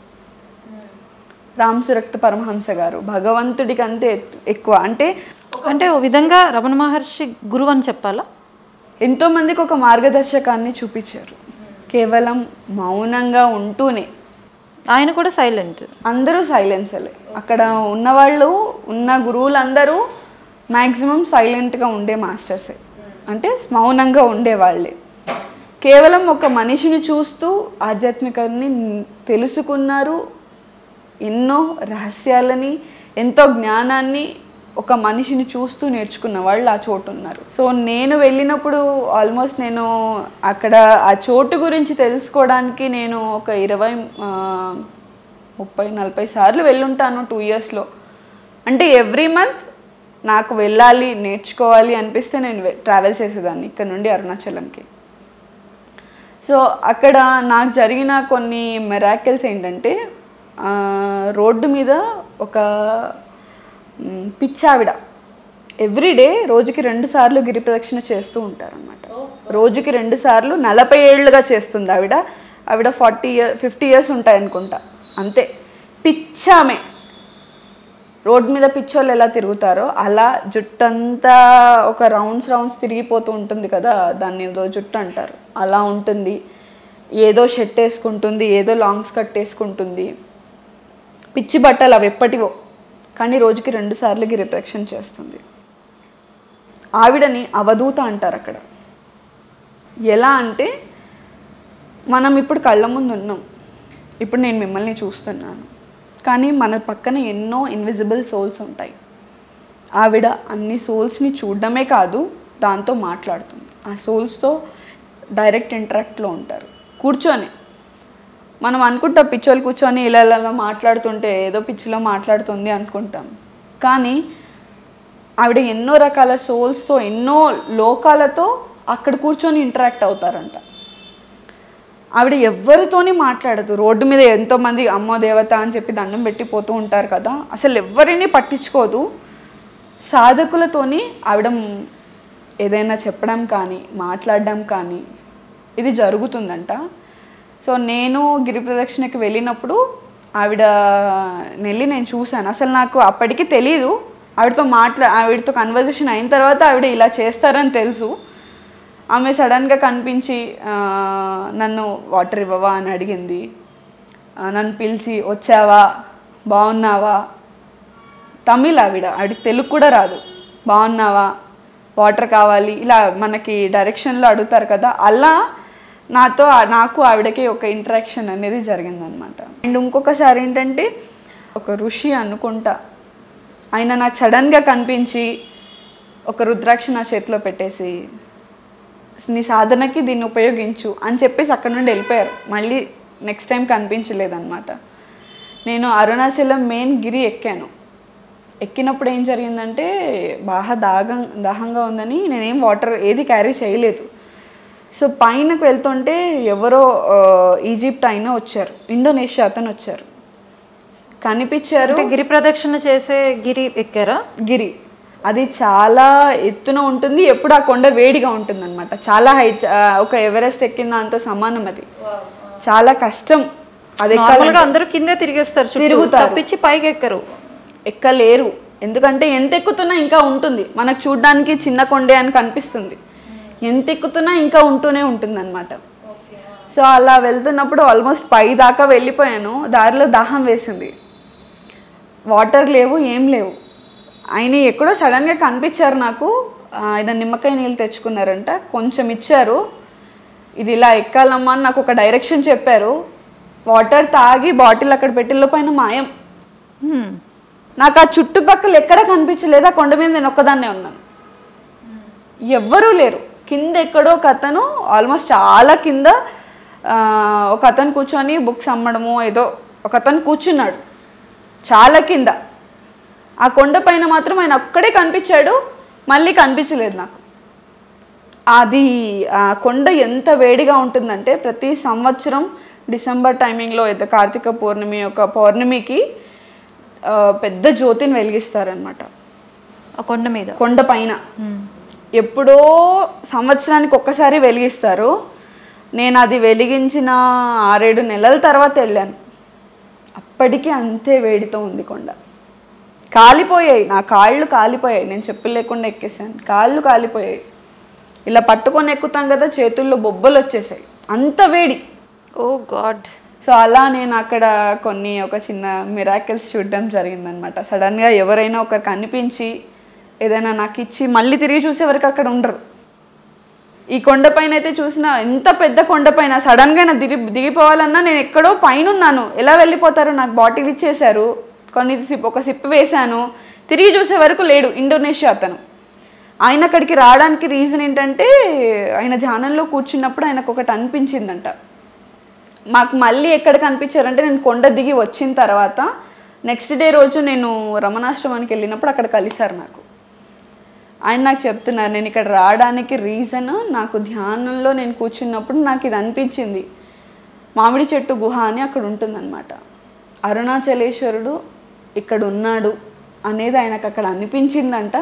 రామ్ సురక్త పరమహంస గారు భగవంతుడి కంటే ఎక్కువ అంటే అంటే ఓ విధంగా రమణ మహర్షి గురువు అని చెప్పాలా ఎంతో మందికి ఒక మార్గదర్శకాన్ని చూపించారు కేవలం మౌనంగా ఉంటూనే ఆయన కూడా సైలెంట్ అందరూ సైలెన్సలే అక్కడ ఉన్నవాళ్ళు ఉన్న గురువులందరూ మ్యాక్సిమం సైలెంట్గా ఉండే మాస్టర్సే అంటే మౌనంగా ఉండేవాళ్ళే కేవలం ఒక మనిషిని చూస్తూ ఆధ్యాత్మికాన్ని తెలుసుకున్నారు ఎన్నో రహస్యాలని ఎంతో జ్ఞానాన్ని ఒక మనిషిని చూస్తూ నేర్చుకున్న వాళ్ళు ఆ చోటు ఉన్నారు సో నేను వెళ్ళినప్పుడు ఆల్మోస్ట్ నేను అక్కడ ఆ చోటు గురించి తెలుసుకోవడానికి నేను ఒక ఇరవై ఆ, ముప్పై నలభై సార్లు వెళ్ళుంటాను టూ ఇయర్స్లో అంటే ఎవ్రీ మంత్ నాకు వెళ్ళాలి నేర్చుకోవాలి అనిపిస్తే నేను ట్రావెల్ చేసేదాన్ని ఇక్కడ నుండి అరుణాచలంకి సో అక్కడ నాకు జరిగిన కొన్ని మెరాకిల్స్ ఏంటంటే ఆ, రోడ్డు మీద ఒక మ్, పిచ్చావిడ ఎవ్రీడే రోజుకి రెండు సార్లు గిరి ప్రదక్షిణ చేస్తూ ఉంటారనమాట రోజుకి రెండు సార్లు నలభై ఏళ్ళుగా చేస్తుంది ఆవిడ ఆవిడ ఫార్టీ ఇయర్ ఫిఫ్టీ ఇయర్స్ ఉంటాయనుకుంటా అంతే పిచ్చామే రోడ్ మీద పిచ్చోళ్ళు ఎలా తిరుగుతారో అలా జుట్టంతా ఒక రౌండ్స్ రౌండ్స్ తిరిగిపోతూ ఉంటుంది కదా దాన్ని ఏదో జుట్టు అంటారు అలా ఉంటుంది ఏదో షర్ట్ వేసుకుంటుంది ఏదో లాంగ్ స్కర్ట్ వేసుకుంటుంది పిచ్చి బట్టలు అవి ఎప్పటివో కానీ రోజుకి రెండు సార్లు గిరిప్రక్షణ చేస్తుంది ఆవిడని అవధూత అంటారు అక్కడ ఎలా అంటే మనం ఇప్పుడు కళ్ళ ముందు ఉన్నాం ఇప్పుడు నేను మిమ్మల్ని చూస్తున్నాను కానీ మన పక్కన ఎన్నో ఇన్విజిబుల్ సోల్స్ ఉంటాయి ఆవిడ అన్ని సోల్స్ని చూడడమే కాదు దాంతో మాట్లాడుతుంది ఆ సోల్స్తో డైరెక్ట్ ఇంటరాక్ట్లో ఉంటారు కూర్చొని మనం అనుకుంటాం పిచ్చోళ్ళు కూర్చొని ఇలా ఇలా ఇలా మాట్లాడుతుంటే ఏదో పిచ్చిలో మాట్లాడుతుంది అనుకుంటాం కానీ ఆవిడ ఎన్నో రకాల సోల్స్తో ఎన్నో లోకాలతో అక్కడ కూర్చొని ఇంటరాక్ట్ అవుతారంట ఆవిడ ఎవరితోని మాట్లాడదు రోడ్డు మీద ఎంతోమంది అమ్మో దేవత అని చెప్పి దండం పెట్టి పోతూ ఉంటారు కదా అసలు ఎవరిని పట్టించుకోదు సాధకులతోని ఆవిడ ఏదైనా చెప్పడం కానీ మాట్లాడడం కానీ ఇది జరుగుతుందంట సో నేను గిరి ప్రదక్షిణకి వెళ్ళినప్పుడు ఆవిడ నెల్లి నేను చూశాను అసలు నాకు అప్పటికి తెలీదు ఆవిడతో మాట్లా ఆవిడతో కన్వర్జేషన్ అయిన తర్వాత ఆవిడ ఇలా చేస్తారని తెలుసు ఆమె సడన్గా కనిపించి ఆ, నన్ను వాటర్ ఇవ్వవా అని అడిగింది ఆ, నన్ను పిలిచి వచ్చావా బాగున్నావా తమిళ్ ఆవిడ ఆవిడకి తెలుగు కూడా రాదు బాగున్నావా వాటర్ కావాలి ఇలా మనకి డైరెక్షన్లో అడుగుతారు కదా అలా నాతో ఆ- నాకు ఆవిడకి ఒక ఇంటరాక్షన్ అనేది జరిగిందనమాట అండ్ ఇంకొకసారి ఏంటంటే ఒక ఋషి అనుకుంటా ఆయన నాకు సడన్గా కనిపించి ఒక రుద్రాక్ష నా చేతిలో పెట్టేసి నీ సాధనకి దీన్ని ఉపయోగించు అని చెప్పేసి అక్కడ నుండి వెళ్ళిపోయారు మళ్ళీ నెక్స్ట్ టైం కనిపించలేదన్నమాట నేను అరుణాచలం మెయిన్ గిరి ఎక్కాను ఎక్కినప్పుడు ఏం జరిగిందంటే బాగా దాహం దాహంగా ఉందని నేనేం వాటర్ ఏది క్యారీ చేయలేదు సో పైనకు వెళ్తుంటే ఎవరో ఆ, ఈజిప్ట్ అయినా వచ్చారు ఇండోనేషియా అతను వచ్చారు కనిపించారు అంటే గిరి ప్రదక్షిణ చేసే గిరి ఎక్కారా గిరి అది చాలా ఎత్తున ఉంటుంది ఎప్పుడు ఆ కొండ వేడిగా ఉంటుంది అనమాట చాలా హైట్ ఒక ఎవరెస్ట్ ఎక్కిన దాంతో సమానం అది చాలా కష్టం అది నార్మల్ గా అందరూ కిందే తిరిగేస్తారు చుట్టూ తిరుగుతారు. తప్పించి పైకి ఎక్కరు ఎక్కలేరు ఎందుకంటే ఎంత ఎక్కుతున్నా ఇంకా ఉంటుంది మనకు చూడడానికి చిన్న కొండే అని కనిపిస్తుంది ఎంత ఎక్కుతున్నా ఇంకా ఉంటూనే ఉంటుంది అనమాట సో అలా వెళ్తున్నప్పుడు ఆల్మోస్ట్ పై దాకా వెళ్ళిపోయాను దారిలో దాహం వేసింది వాటర్ లేవు ఏం లేవు ఆయన ఎక్కడో సడన్గా కనిపించారు నాకు ఆ, ఆయన నిమ్మకాయ నీళ్ళు తెచ్చుకున్నారంట కొంచెం ఇచ్చారు ఇది ఇలా ఎక్కాలమ్మా అని నాకు ఒక డైరెక్షన్ చెప్పారు వాటర్ తాగి బాటిల్ అక్కడ పెట్టిన పైన మాయం హ్మ్. నాకు ఆ చుట్టుపక్కల ఎక్కడ కనిపించలేదు ఆ కొండ మీద నేను ఒక్కదాన్నే ఉన్నాను ఎవ్వరూ లేరు కింద ఎక్కడో ఒక అతను ఆల్మోస్ట్ చాలా కింద ఆ, ఒక అతను కూర్చొని బుక్స్ అమ్మడము ఏదో ఒక అతను కూర్చున్నాడు చాలా కింద ఆ కొండ పైన మాత్రం ఆయన ఒక్కడే కనిపించాడు మళ్ళీ కనిపించలేదు నాకు అది ఆ కొండ ఎంత వేడిగా ఉంటుందంటే ప్రతి సంవత్సరం డిసెంబర్ టైమింగ్లో అయితే కార్తీక పౌర్ణమి యొక్క పౌర్ణమికి ఆ, పెద్ద జ్యోతిని వెలిగిస్తారనమాట ఆ కొండ మీద కొండ పైన ఎప్పుడో సంవత్సరానికి ఒక్కసారి వెలిగిస్తారు నేను అది వెలిగించిన ఆరేడు నెలల తర్వాత వెళ్ళాను అప్పటికి అంతే వేడితో ఉంది కొండ కాలిపోయాయి నా కాళ్ళు కాలిపోయాయి నేను చెప్పులు లేకుండా ఎక్కేసాను కాళ్ళు కాలిపోయాయి ఇలా పట్టుకొని ఎక్కుతాం కదా చేతుల్లో బొబ్బలు వచ్చేసాయి అంత వేడి ఓ గాడ్ సో అలా నేను అక్కడ కొన్ని ఒక చిన్న మిరాకిల్స్ చూడడం జరిగిందనమాట సడన్గా ఎవరైనా ఒకరికి అనిపించి ఏదైనా నాకు ఇచ్చి మళ్ళీ తిరిగి చూసే వరకు అక్కడ ఉండరు ఈ కొండపైన అయితే చూసిన ఎంత పెద్ద కొండపైన సడన్గా నా దిగి దిగిపోవాలన్నా నేను ఎక్కడో పైన ఉన్నాను ఎలా వెళ్ళిపోతారు నాకు బాటిల్ ఇచ్చేశారు కొన్ని సిప్ ఒక సిప్ వేశాను తిరిగి చూసే వరకు లేడు ఇండోనేషియా అతను ఆయన అక్కడికి రావడానికి రీజన్ ఏంటంటే ఆయన ధ్యానంలో కూర్చున్నప్పుడు ఆయనకు ఒకటి అనిపించిందంట మాకు మళ్ళీ ఎక్కడ కనిపించారంటే నేను కొండ దిగి వచ్చిన తర్వాత నెక్స్ట్ డే రోజు నేను రమణాశ్రమానికి వెళ్ళినప్పుడు అక్కడ కలిశారు నాకు ఆయన నాకు చెప్తున్నారు నేను ఇక్కడ రావడానికి రీజన్ నాకు ధ్యానంలో నేను కూర్చున్నప్పుడు నాకు ఇది అనిపించింది మామిడి చెట్టు గుహ అని అక్కడ ఉంటుందన్నమాట అరుణాచలేశ్వరుడు ఇక్కడ ఉన్నాడు అనేది ఆయనకు అక్కడ అనిపించిందంట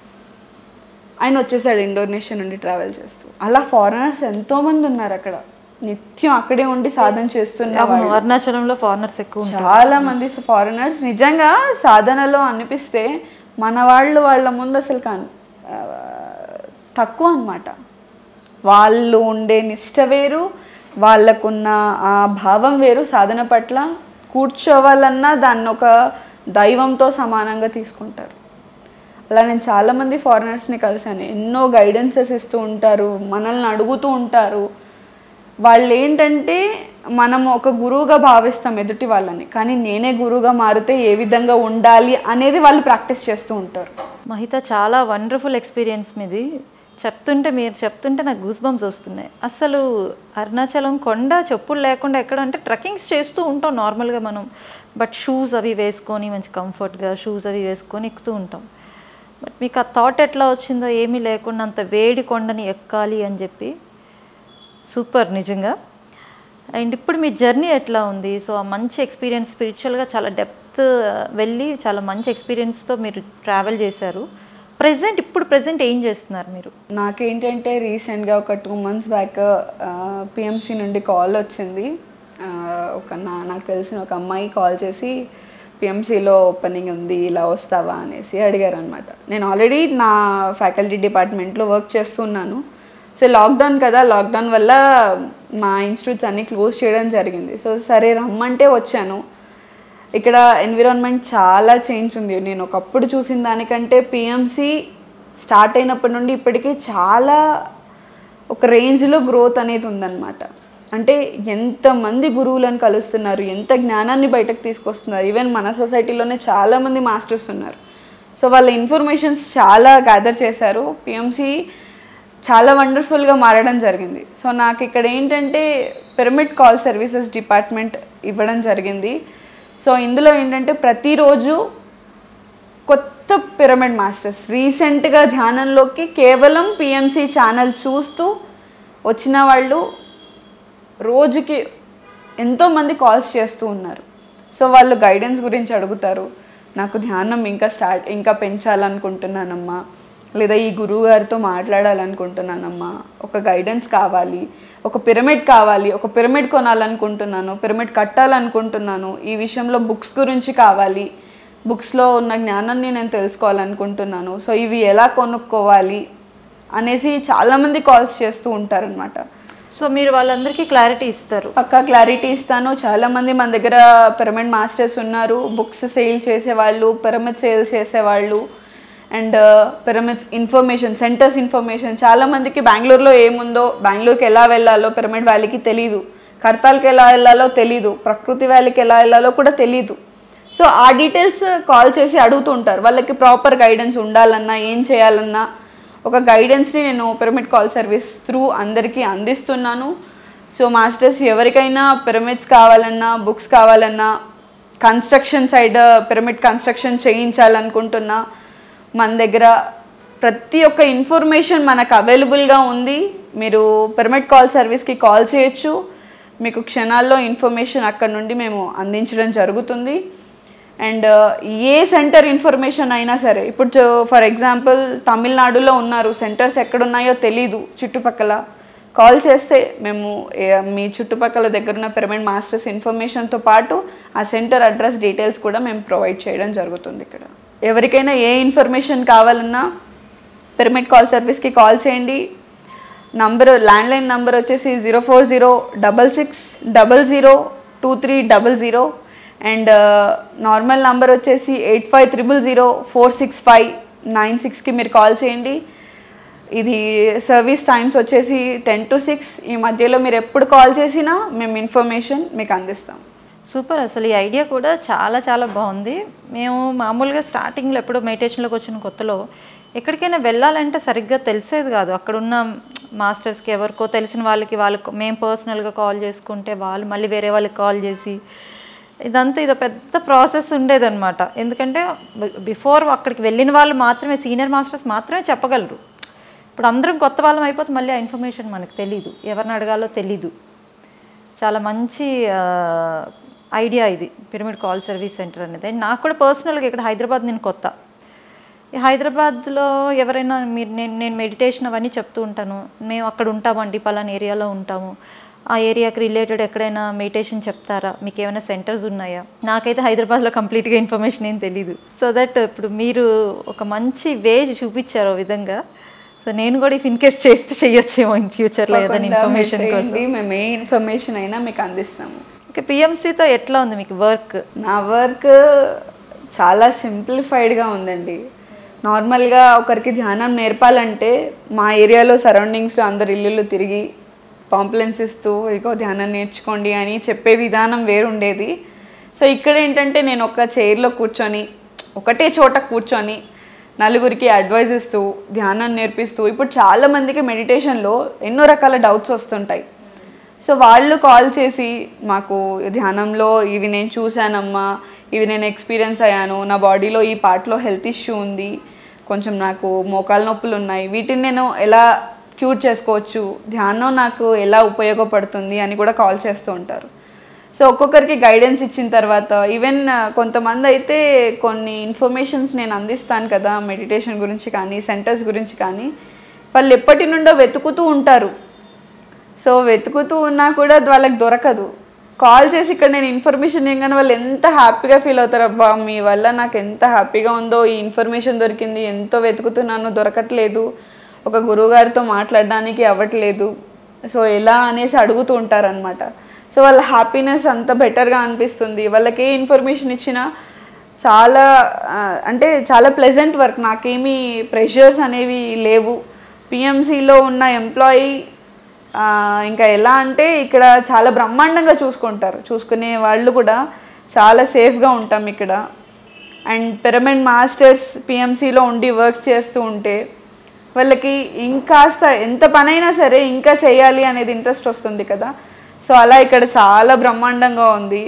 ఆయన వచ్చేసాడు ఇండోనేషియా నుండి ట్రావెల్ చేస్తూ అలా ఫారినర్స్ ఎంతోమంది ఉన్నారు అక్కడ నిత్యం అక్కడే ఉండి సాధన చేస్తున్న అవును అరుణాచలంలో ఫారినర్స్ ఎక్కువ ఉంటారు చాలా మంది ఫారినర్స్ నిజంగా సాధనలో అనిపిస్తే మన వాళ్ళు వాళ్ళ ముందు అసలు కాన్ ఆ, తక్కువ అన్నమాట వాళ్ళు ఉండే నిష్ట వేరు వాళ్ళకున్న ఆ భావం వేరు సాధన పట్ల కూర్చోవాలన్నా దాన్ని ఒక దైవంతో సమానంగా తీసుకుంటారు అలా నేను చాలామంది ఫారినర్స్ని కలిశాను ఎన్నో గైడెన్సెస్ ఇస్తూ ఉంటారు మనల్ని అడుగుతూ ఉంటారు వాళ్ళు ఏంటంటే మనం ఒక గురువుగా భావిస్తాం ఎదుటి వాళ్ళని కానీ నేనే గురువుగా మారితే ఏ విధంగా ఉండాలి అనేది వాళ్ళు ప్రాక్టీస్ చేస్తూ ఉంటారు మహిత చాలా వండర్ఫుల్ ఎక్స్పీరియన్స్ మీది చెప్తుంటే మీరు చెప్తుంటే నాకు గూస్ బంప్స్ వస్తున్నాయి అసలు అరుణాచలం కొండ చెప్పులు లేకుండా ఎక్కడ అంటే ట్రెక్కింగ్స్ చేస్తూ ఉంటాం నార్మల్గా మనం బట్ షూస్ అవి వేసుకొని మంచి కంఫర్ట్గా షూస్ అవి వేసుకొని ఎక్కుతూ ఉంటాం బట్ మీకు ఆ థాట్ ఎట్లా వచ్చిందో ఏమీ లేకుండా అంత వేడి కొండని ఎక్కాలి అని చెప్పి సూపర్ నిజంగా అండ్ ఇప్పుడు మీ జర్నీ ఎట్లా ఉంది సో ఆ మంచి ఎక్స్పీరియన్స్ స్పిరిచువల్గా చాలా డెప్త్ వెళ్ళి చాలా మంచి ఎక్స్పీరియన్స్తో మీరు ట్రావెల్ చేశారు ప్రజెంట్ ఇప్పుడు ప్రజెంట్ ఏం చేస్తున్నారు మీరు నాకేంటంటే రీసెంట్గా ఒక టూ మంత్స్ బ్యాక్ పిఎంసి నుండి కాల్ వచ్చింది ఆ, ఒక నా నాకు తెలిసిన ఒక అమ్మాయి కాల్ చేసి పిఎంసీలో ఓపెనింగ్ ఉంది ఇలా వస్తావా అనేసి అడిగారు అనమాట నేను ఆల్రెడీ నా ఫ్యాకల్టీ డిపార్ట్మెంట్లో వర్క్ చేస్తున్నాను సో లాక్డౌన్ కదా లాక్డౌన్ వల్ల మా ఇన్స్టిట్యూట్స్ అన్నీ క్లోజ్ చేయడం జరిగింది సో సరే రమ్మంటే వచ్చాను ఇక్కడ ఎన్విరాన్మెంట్ చాలా చేంజ్ ఉంది నేను ఒకప్పుడు చూసిన దానికంటే పిఎంసి స్టార్ట్ అయినప్పటి నుండి ఇప్పటికీ చాలా ఒక రేంజ్లో గ్రోత్ అనేది ఉందన్నమాట అంటే ఎంతమంది గురువులను కలుస్తున్నారు ఎంత జ్ఞానాన్ని బయటకు తీసుకొస్తున్నారు ఈవెన్ మన సొసైటీలోనే చాలామంది మాస్టర్స్ ఉన్నారు సో వాళ్ళ ఇన్ఫర్మేషన్స్ చాలా గ్యాదర్ చేశారు పిఎంసి చాలా వండర్ఫుల్గా మారడం జరిగింది సో నాకు ఇక్కడ ఏంటంటే పిరమిడ్ కాల్ సర్వీసెస్ డిపార్ట్మెంట్ ఇవ్వడం జరిగింది సో ఇందులో ఏంటంటే ప్రతిరోజు కొత్త పిరమిడ్ మాస్టర్స్ రీసెంట్గా ధ్యానంలోకి కేవలం పిఎంసి ఛానల్ చూస్తూ వచ్చిన వాళ్ళు రోజుకి ఎంతోమంది కాల్స్ చేస్తూ ఉన్నారు సో వాళ్ళు గైడెన్స్ గురించి అడుగుతారు నాకు ధ్యానం ఇంకా స్టార్ట్ ఇంకా పెంచాలనుకుంటున్నానమ్మా లేదా ఈ గురువు గారితో మాట్లాడాలనుకుంటున్నానమ్మా ఒక గైడెన్స్ కావాలి ఒక పిరమిడ్ కావాలి ఒక పిరమిడ్ కొనాలనుకుంటున్నాను పిరమిడ్ కట్టాలనుకుంటున్నాను ఈ విషయంలో బుక్స్ గురించి కావాలి బుక్స్లో ఉన్న జ్ఞానాన్ని నేను తెలుసుకోవాలనుకుంటున్నాను సో ఇవి ఎలా కొనుక్కోవాలి అనేసి చాలామంది కాల్స్ చేస్తూ ఉంటారనమాట సో మీరు వాళ్ళందరికీ క్లారిటీ ఇస్తారు పక్కా క్లారిటీ ఇస్తాను చాలామంది మన దగ్గర పిరమిడ్ మాస్టర్స్ ఉన్నారు బుక్స్ సేల్ చేసేవాళ్ళు పిరమిడ్ సేల్ చేసేవాళ్ళు and pyramids information centres information చాలామందికి బెంగళూరులో ఏముందో బెంగళూరుకి ఎలా వెళ్ళాలో పిరమిడ్ వ్యాలీకి తెలీదు కర్తాల్కి ఎలా వెళ్ళాలో తెలీదు ప్రకృతి వ్యాలీకి ఎలా వెళ్ళాలో కూడా తెలీదు సో ఆ డీటెయిల్స్ కాల్ చేసి అడుగుతూ ఉంటారు వాళ్ళకి ప్రాపర్ గైడెన్స్ ఉండాలన్నా ఏం చేయాలన్నా ఒక గైడెన్స్ని నేను పిరమిడ్ కాల్ సర్వీస్ త్రూ అందరికీ అందిస్తున్నాను సో మాస్టర్స్ ఎవరికైనా పిరమిడ్స్ కావాలన్నా బుక్స్ కావాలన్నా కన్స్ట్రక్షన్ సైడ్ పిరమిడ్ కన్స్ట్రక్షన్ చేయించాలనుకుంటున్నా మన దగ్గర ప్రతి ఒక్క ఇన్ఫర్మేషన్ మనకు అవైలబుల్గా ఉంది మీరు పిరమిడ్ కాల్ సర్వీస్కి కాల్ చేయొచ్చు మీకు క్షణాల్లో ఇన్ఫర్మేషన్ అక్కడ నుండి మేము అందించడం జరుగుతుంది అండ్ ఏ సెంటర్ ఇన్ఫర్మేషన్ అయినా సరే ఇప్పుడు ఫర్ ఎగ్జాంపుల్ తమిళనాడులో ఉన్నారు సెంటర్స్ ఎక్కడున్నాయో తెలీదు చుట్టుపక్కల కాల్ చేస్తే మేము ఏ- మీ చుట్టుపక్కల దగ్గర ఉన్న పిరమిడ్ మాస్టర్స్ ఇన్ఫర్మేషన్తో పాటు ఆ సెంటర్ అడ్రస్ డీటెయిల్స్ కూడా మేము ప్రొవైడ్ చేయడం జరుగుతుంది ఇక్కడ ఎవరికైనా ఏ ఇన్ఫర్మేషన్ కావాలన్నా పిరమిడ్ కాల్ సర్వీస్కి కాల్ చేయండి నంబర్ ల్యాండ్లైన్ నంబర్ వచ్చేసి zero four zero double six double zero two three double zero and normal number వచ్చేసి eight five triple zero four six five nine సిక్స్కి మీరు కాల్ చేయండి ఇది సర్వీస్ టైమ్స్ వచ్చేసి టెన్ టు సిక్స్ ఈ మధ్యలో మీరు ఎప్పుడు కాల్ చేసినా మేము ఇన్ఫర్మేషన్ మీకు అందిస్తాం సూపర్ అసలు ఈ ఐడియా కూడా చాలా చాలా బాగుంది మేము మామూలుగా స్టార్టింగ్లో ఎప్పుడో మెడిటేషన్లోకి వచ్చిన కొత్తలో ఎక్కడికైనా వెళ్ళాలంటే సరిగ్గా తెలిసేది కాదు అక్కడ ఉన్న మాస్టర్స్కి ఎవరికో తెలిసిన వాళ్ళకి వాళ్ళకు మేము పర్సనల్గా కాల్ చేసుకుంటే వాళ్ళు మళ్ళీ వేరే వాళ్ళకి కాల్ చేసి ఇదంతా ఇది పెద్ద ప్రాసెస్ ఉండేదన్నమాట ఎందుకంటే బిఫోర్ అక్కడికి వెళ్ళిన వాళ్ళు మాత్రమే సీనియర్ మాస్టర్స్ మాత్రమే చెప్పగలరు ఇప్పుడు అందరం కొత్త వాళ్ళం అయిపోతే మళ్ళీ ఆ ఇన్ఫర్మేషన్ మనకు తెలీదు ఎవరిని అడగాలో తెలీదు చాలా మంచి ఐడియా ఇది పిరమిడ్ కాల్ సర్వీస్ సెంటర్ అనేది అండ్ నాకు కూడా పర్సనల్గా ఇక్కడ హైదరాబాద్ నేను కొత్త ఈ హైదరాబాద్లో ఎవరైనా మీరు నేను నేను మెడిటేషన్ అవన్నీ చెప్తూ ఉంటాను మేము అక్కడ ఉంటామండి పలానా ఏరియాలో ఉంటాము ఆ ఏరియాకి రిలేటెడ్ ఎక్కడైనా మెడిటేషన్ చెప్తారా మీకు ఏమైనా సెంటర్స్ ఉన్నాయా నాకైతే హైదరాబాద్లో కంప్లీట్గా ఇన్ఫర్మేషన్ ఏం తెలీదు సో దట్ ఇప్పుడు మీరు ఒక మంచి వే చూపించారు ఆ విధంగా సో నేను కూడా ఇఫ్ ఇన్ కేస్ చేస్తే చెయ్యొచ్చేమో ఇన్ ఫ్యూచర్లో ఏదైనా తప్పకుండా మీరు ఇన్ఫర్మేషన్ కోసం చేయండి. మేము ఏ ఇన్ఫర్మేషన్ అయినా మీకు అందిస్తాము ఓకే పిఎంసీతో ఎట్లా ఉంది మీకు వర్క్ నా వర్క్ చాలా సింప్లిఫైడ్గా ఉందండి నార్మల్గా ఒకరికి ధ్యానం నేర్పాలంటే మా ఏరియాలో సరౌండింగ్స్లో అందరు ఇల్లులు తిరిగి పాంప్లెన్స్ ఇస్తూ ఇగో ధ్యానం నేర్చుకోండి అని చెప్పే విధానం వేరుండేది సో ఇక్కడ ఏంటంటే నేను ఒక చైర్లో కూర్చొని ఒకటే చోట కూర్చొని నలుగురికి అడ్వైజ్ ఇస్తూ ధ్యానం నేర్పిస్తూ ఇప్పుడు చాలామందికి మెడిటేషన్లో ఎన్నో రకాల డౌట్స్ వస్తుంటాయి సో వాళ్ళు కాల్ చేసి మాకు ధ్యానంలో ఇవి నేను చూశానమ్మా ఇవి నేను ఎక్స్పీరియన్స్ అయ్యాను నా బాడీలో ఈ పార్ట్లో హెల్త్ ఇష్యూ ఉంది కొంచెం నాకు మోకాలు నొప్పులు ఉన్నాయి వీటిని నేను ఎలా క్యూర్ చేసుకోవచ్చు ధ్యానం నాకు ఎలా ఉపయోగపడుతుంది అని కూడా కాల్ చేస్తూ ఉంటారు సో ఒక్కొక్కరికి గైడెన్స్ ఇచ్చిన తర్వాత ఈవెన్ కొంతమంది అయితే కొన్ని ఇన్ఫర్మేషన్స్ నేను అందిస్తాను కదా మెడిటేషన్ గురించి కానీ సెంటర్స్ గురించి కానీ వాళ్ళు ఎప్పటి నుండో వెతుకుతూ ఉంటారు సో వెతుకుతూ ఉన్నా కూడా అది వాళ్ళకి దొరకదు కాల్ చేసి ఇక్కడ నేను ఇన్ఫర్మేషన్ ఇవ్వగానే వాళ్ళు ఎంత హ్యాపీగా ఫీల్ అవుతారు అబ్బా మీ వల్ల నాకు ఎంత హ్యాపీగా ఉందో ఈ ఇన్ఫర్మేషన్ దొరికింది ఎంతో వెతుకుతున్నాను దొరకట్లేదు ఒక గురువుగారితో మాట్లాడడానికి అవ్వట్లేదు సో ఎలా అనేసి అడుగుతూ ఉంటారనమాట సో వాళ్ళ హ్యాపీనెస్ అంత బెటర్గా అనిపిస్తుంది వాళ్ళకి ఏ ఇన్ఫర్మేషన్ ఇచ్చినా చాలా ఆ, అంటే చాలా ప్లెజెంట్ వర్క్ నాకేమీ ప్రెషర్స్ అనేవి లేవు పిఎంసిలో ఉన్న ఎంప్లాయీ ఇంకా ఎలా అంటే ఇక్కడ చాలా బ్రహ్మాండంగా చూసుకుంటారు చూసుకునే వాళ్ళు కూడా చాలా సేఫ్గా ఉంటాం ఇక్కడ అండ్ పిరమిడ్ మాస్టర్స్ పిఎంసిలో ఉండి వర్క్ చేస్తూ ఉంటే వాళ్ళకి ఇంకాస్త ఎంత పనైనా సరే ఇంకా చేయాలి అనేది ఇంట్రెస్ట్ వస్తుంది కదా సో అలా ఇక్కడ చాలా బ్రహ్మాండంగా ఉంది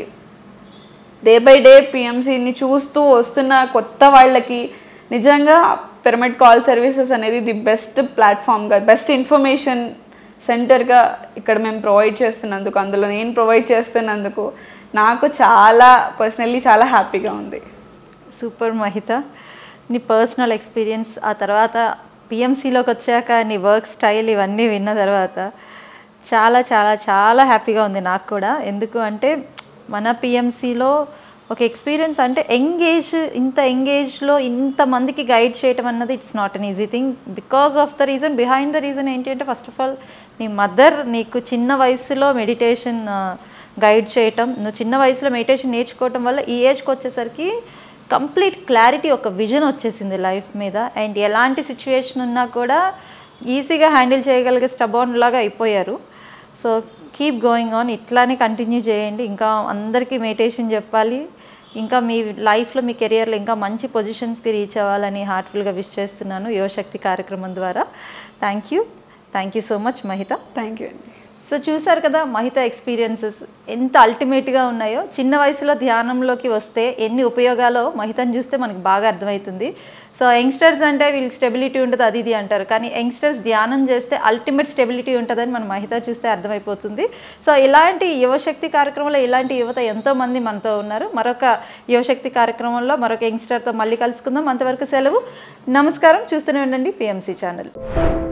డే బై డే పిఎంసిని చూస్తూ వస్తున్న కొత్త వాళ్ళకి నిజంగా పిరమిడ్ కాల్ సర్వీసెస్ అనేది ది బెస్ట్ ప్లాట్ఫామ్గా బెస్ట్ ఇన్ఫర్మేషన్ సెంటర్గా ఇక్కడ మేము ప్రొవైడ్ చేస్తున్నందుకు అందులో నేను ప్రొవైడ్ చేస్తున్నందుకు నాకు చాలా పర్సనల్లీ చాలా హ్యాపీగా ఉంది సూపర్ మహిత నీ పర్సనల్ ఎక్స్పీరియన్స్ ఆ తర్వాత పిఎంసీలోకి వచ్చాక నీ వర్క్ స్టైల్ ఇవన్నీ విన్న తర్వాత చాలా చాలా చాలా హ్యాపీగా ఉంది నాకు కూడా ఎందుకు అంటే మన పిఎంసీలో ఒక ఎక్స్పీరియన్స్ అంటే ఎంగేజ్ ఇంత ఎంగేజ్లో ఇంతమందికి గైడ్ చేయటం అన్నది it's not an easy thing because of the reason behind the reason ఏంటి అంటే ఫస్ట్ ఆఫ్ ఆల్ మీ మదర్ నీకు చిన్న వయసులో మెడిటేషన్ గైడ్ చేయటం నువ్వు చిన్న వయసులో మెడిటేషన్ నేర్చుకోవటం వల్ల ఈ ఏజ్కి వచ్చేసరికి కంప్లీట్ క్లారిటీ ఒక విజన్ వచ్చేసింది లైఫ్ మీద అండ్ ఎలాంటి సిచ్యువేషన్ ఉన్నా కూడా ఈజీగా హ్యాండిల్ చేయగలిగే స్టబాన్ లాగా అయిపోయారు సో కీప్ గోయింగ్ ఆన్ ఇట్లానే కంటిన్యూ చేయండి ఇంకా అందరికీ మెడిటేషన్ చెప్పాలి ఇంకా మీ లైఫ్లో మీ కెరియర్లో ఇంకా మంచి పొజిషన్స్కి రీచ్ అవ్వాలని హార్ట్ఫుల్గా విష్ చేస్తున్నాను యువశక్తి కార్యక్రమం ద్వారా thank you thank you so much Mahitha thank you అండి సో చూసారు కదా మహిత ఎక్స్పీరియన్సెస్ ఎంత అల్టిమేట్గా ఉన్నాయో చిన్న వయసులో ధ్యానంలోకి వస్తే ఎన్ని ఉపయోగాలో మహితను చూస్తే మనకి బాగా అర్థమవుతుంది సో యంగ్స్టర్స్ అంటే వీళ్ళకి స్టెబిలిటీ ఉంటుంది అది ఇది అంటారు కానీ యంగ్స్టర్స్ ధ్యానం చేస్తే అల్టిమేట్ స్టెబిలిటీ ఉంటుందని మన మహిత చూస్తే అర్థమైపోతుంది సో ఇలాంటి యువశక్తి కార్యక్రమంలో ఇలాంటి యువత ఎంతోమంది మనతో ఉన్నారు మరొక యువశక్తి కార్యక్రమంలో మరొక యంగ్స్టర్తో మళ్ళీ కలుసుకుందాం అంతవరకు సెలవు నమస్కారం చూస్తూనే ఉండండి పిఎంసి ఛానల్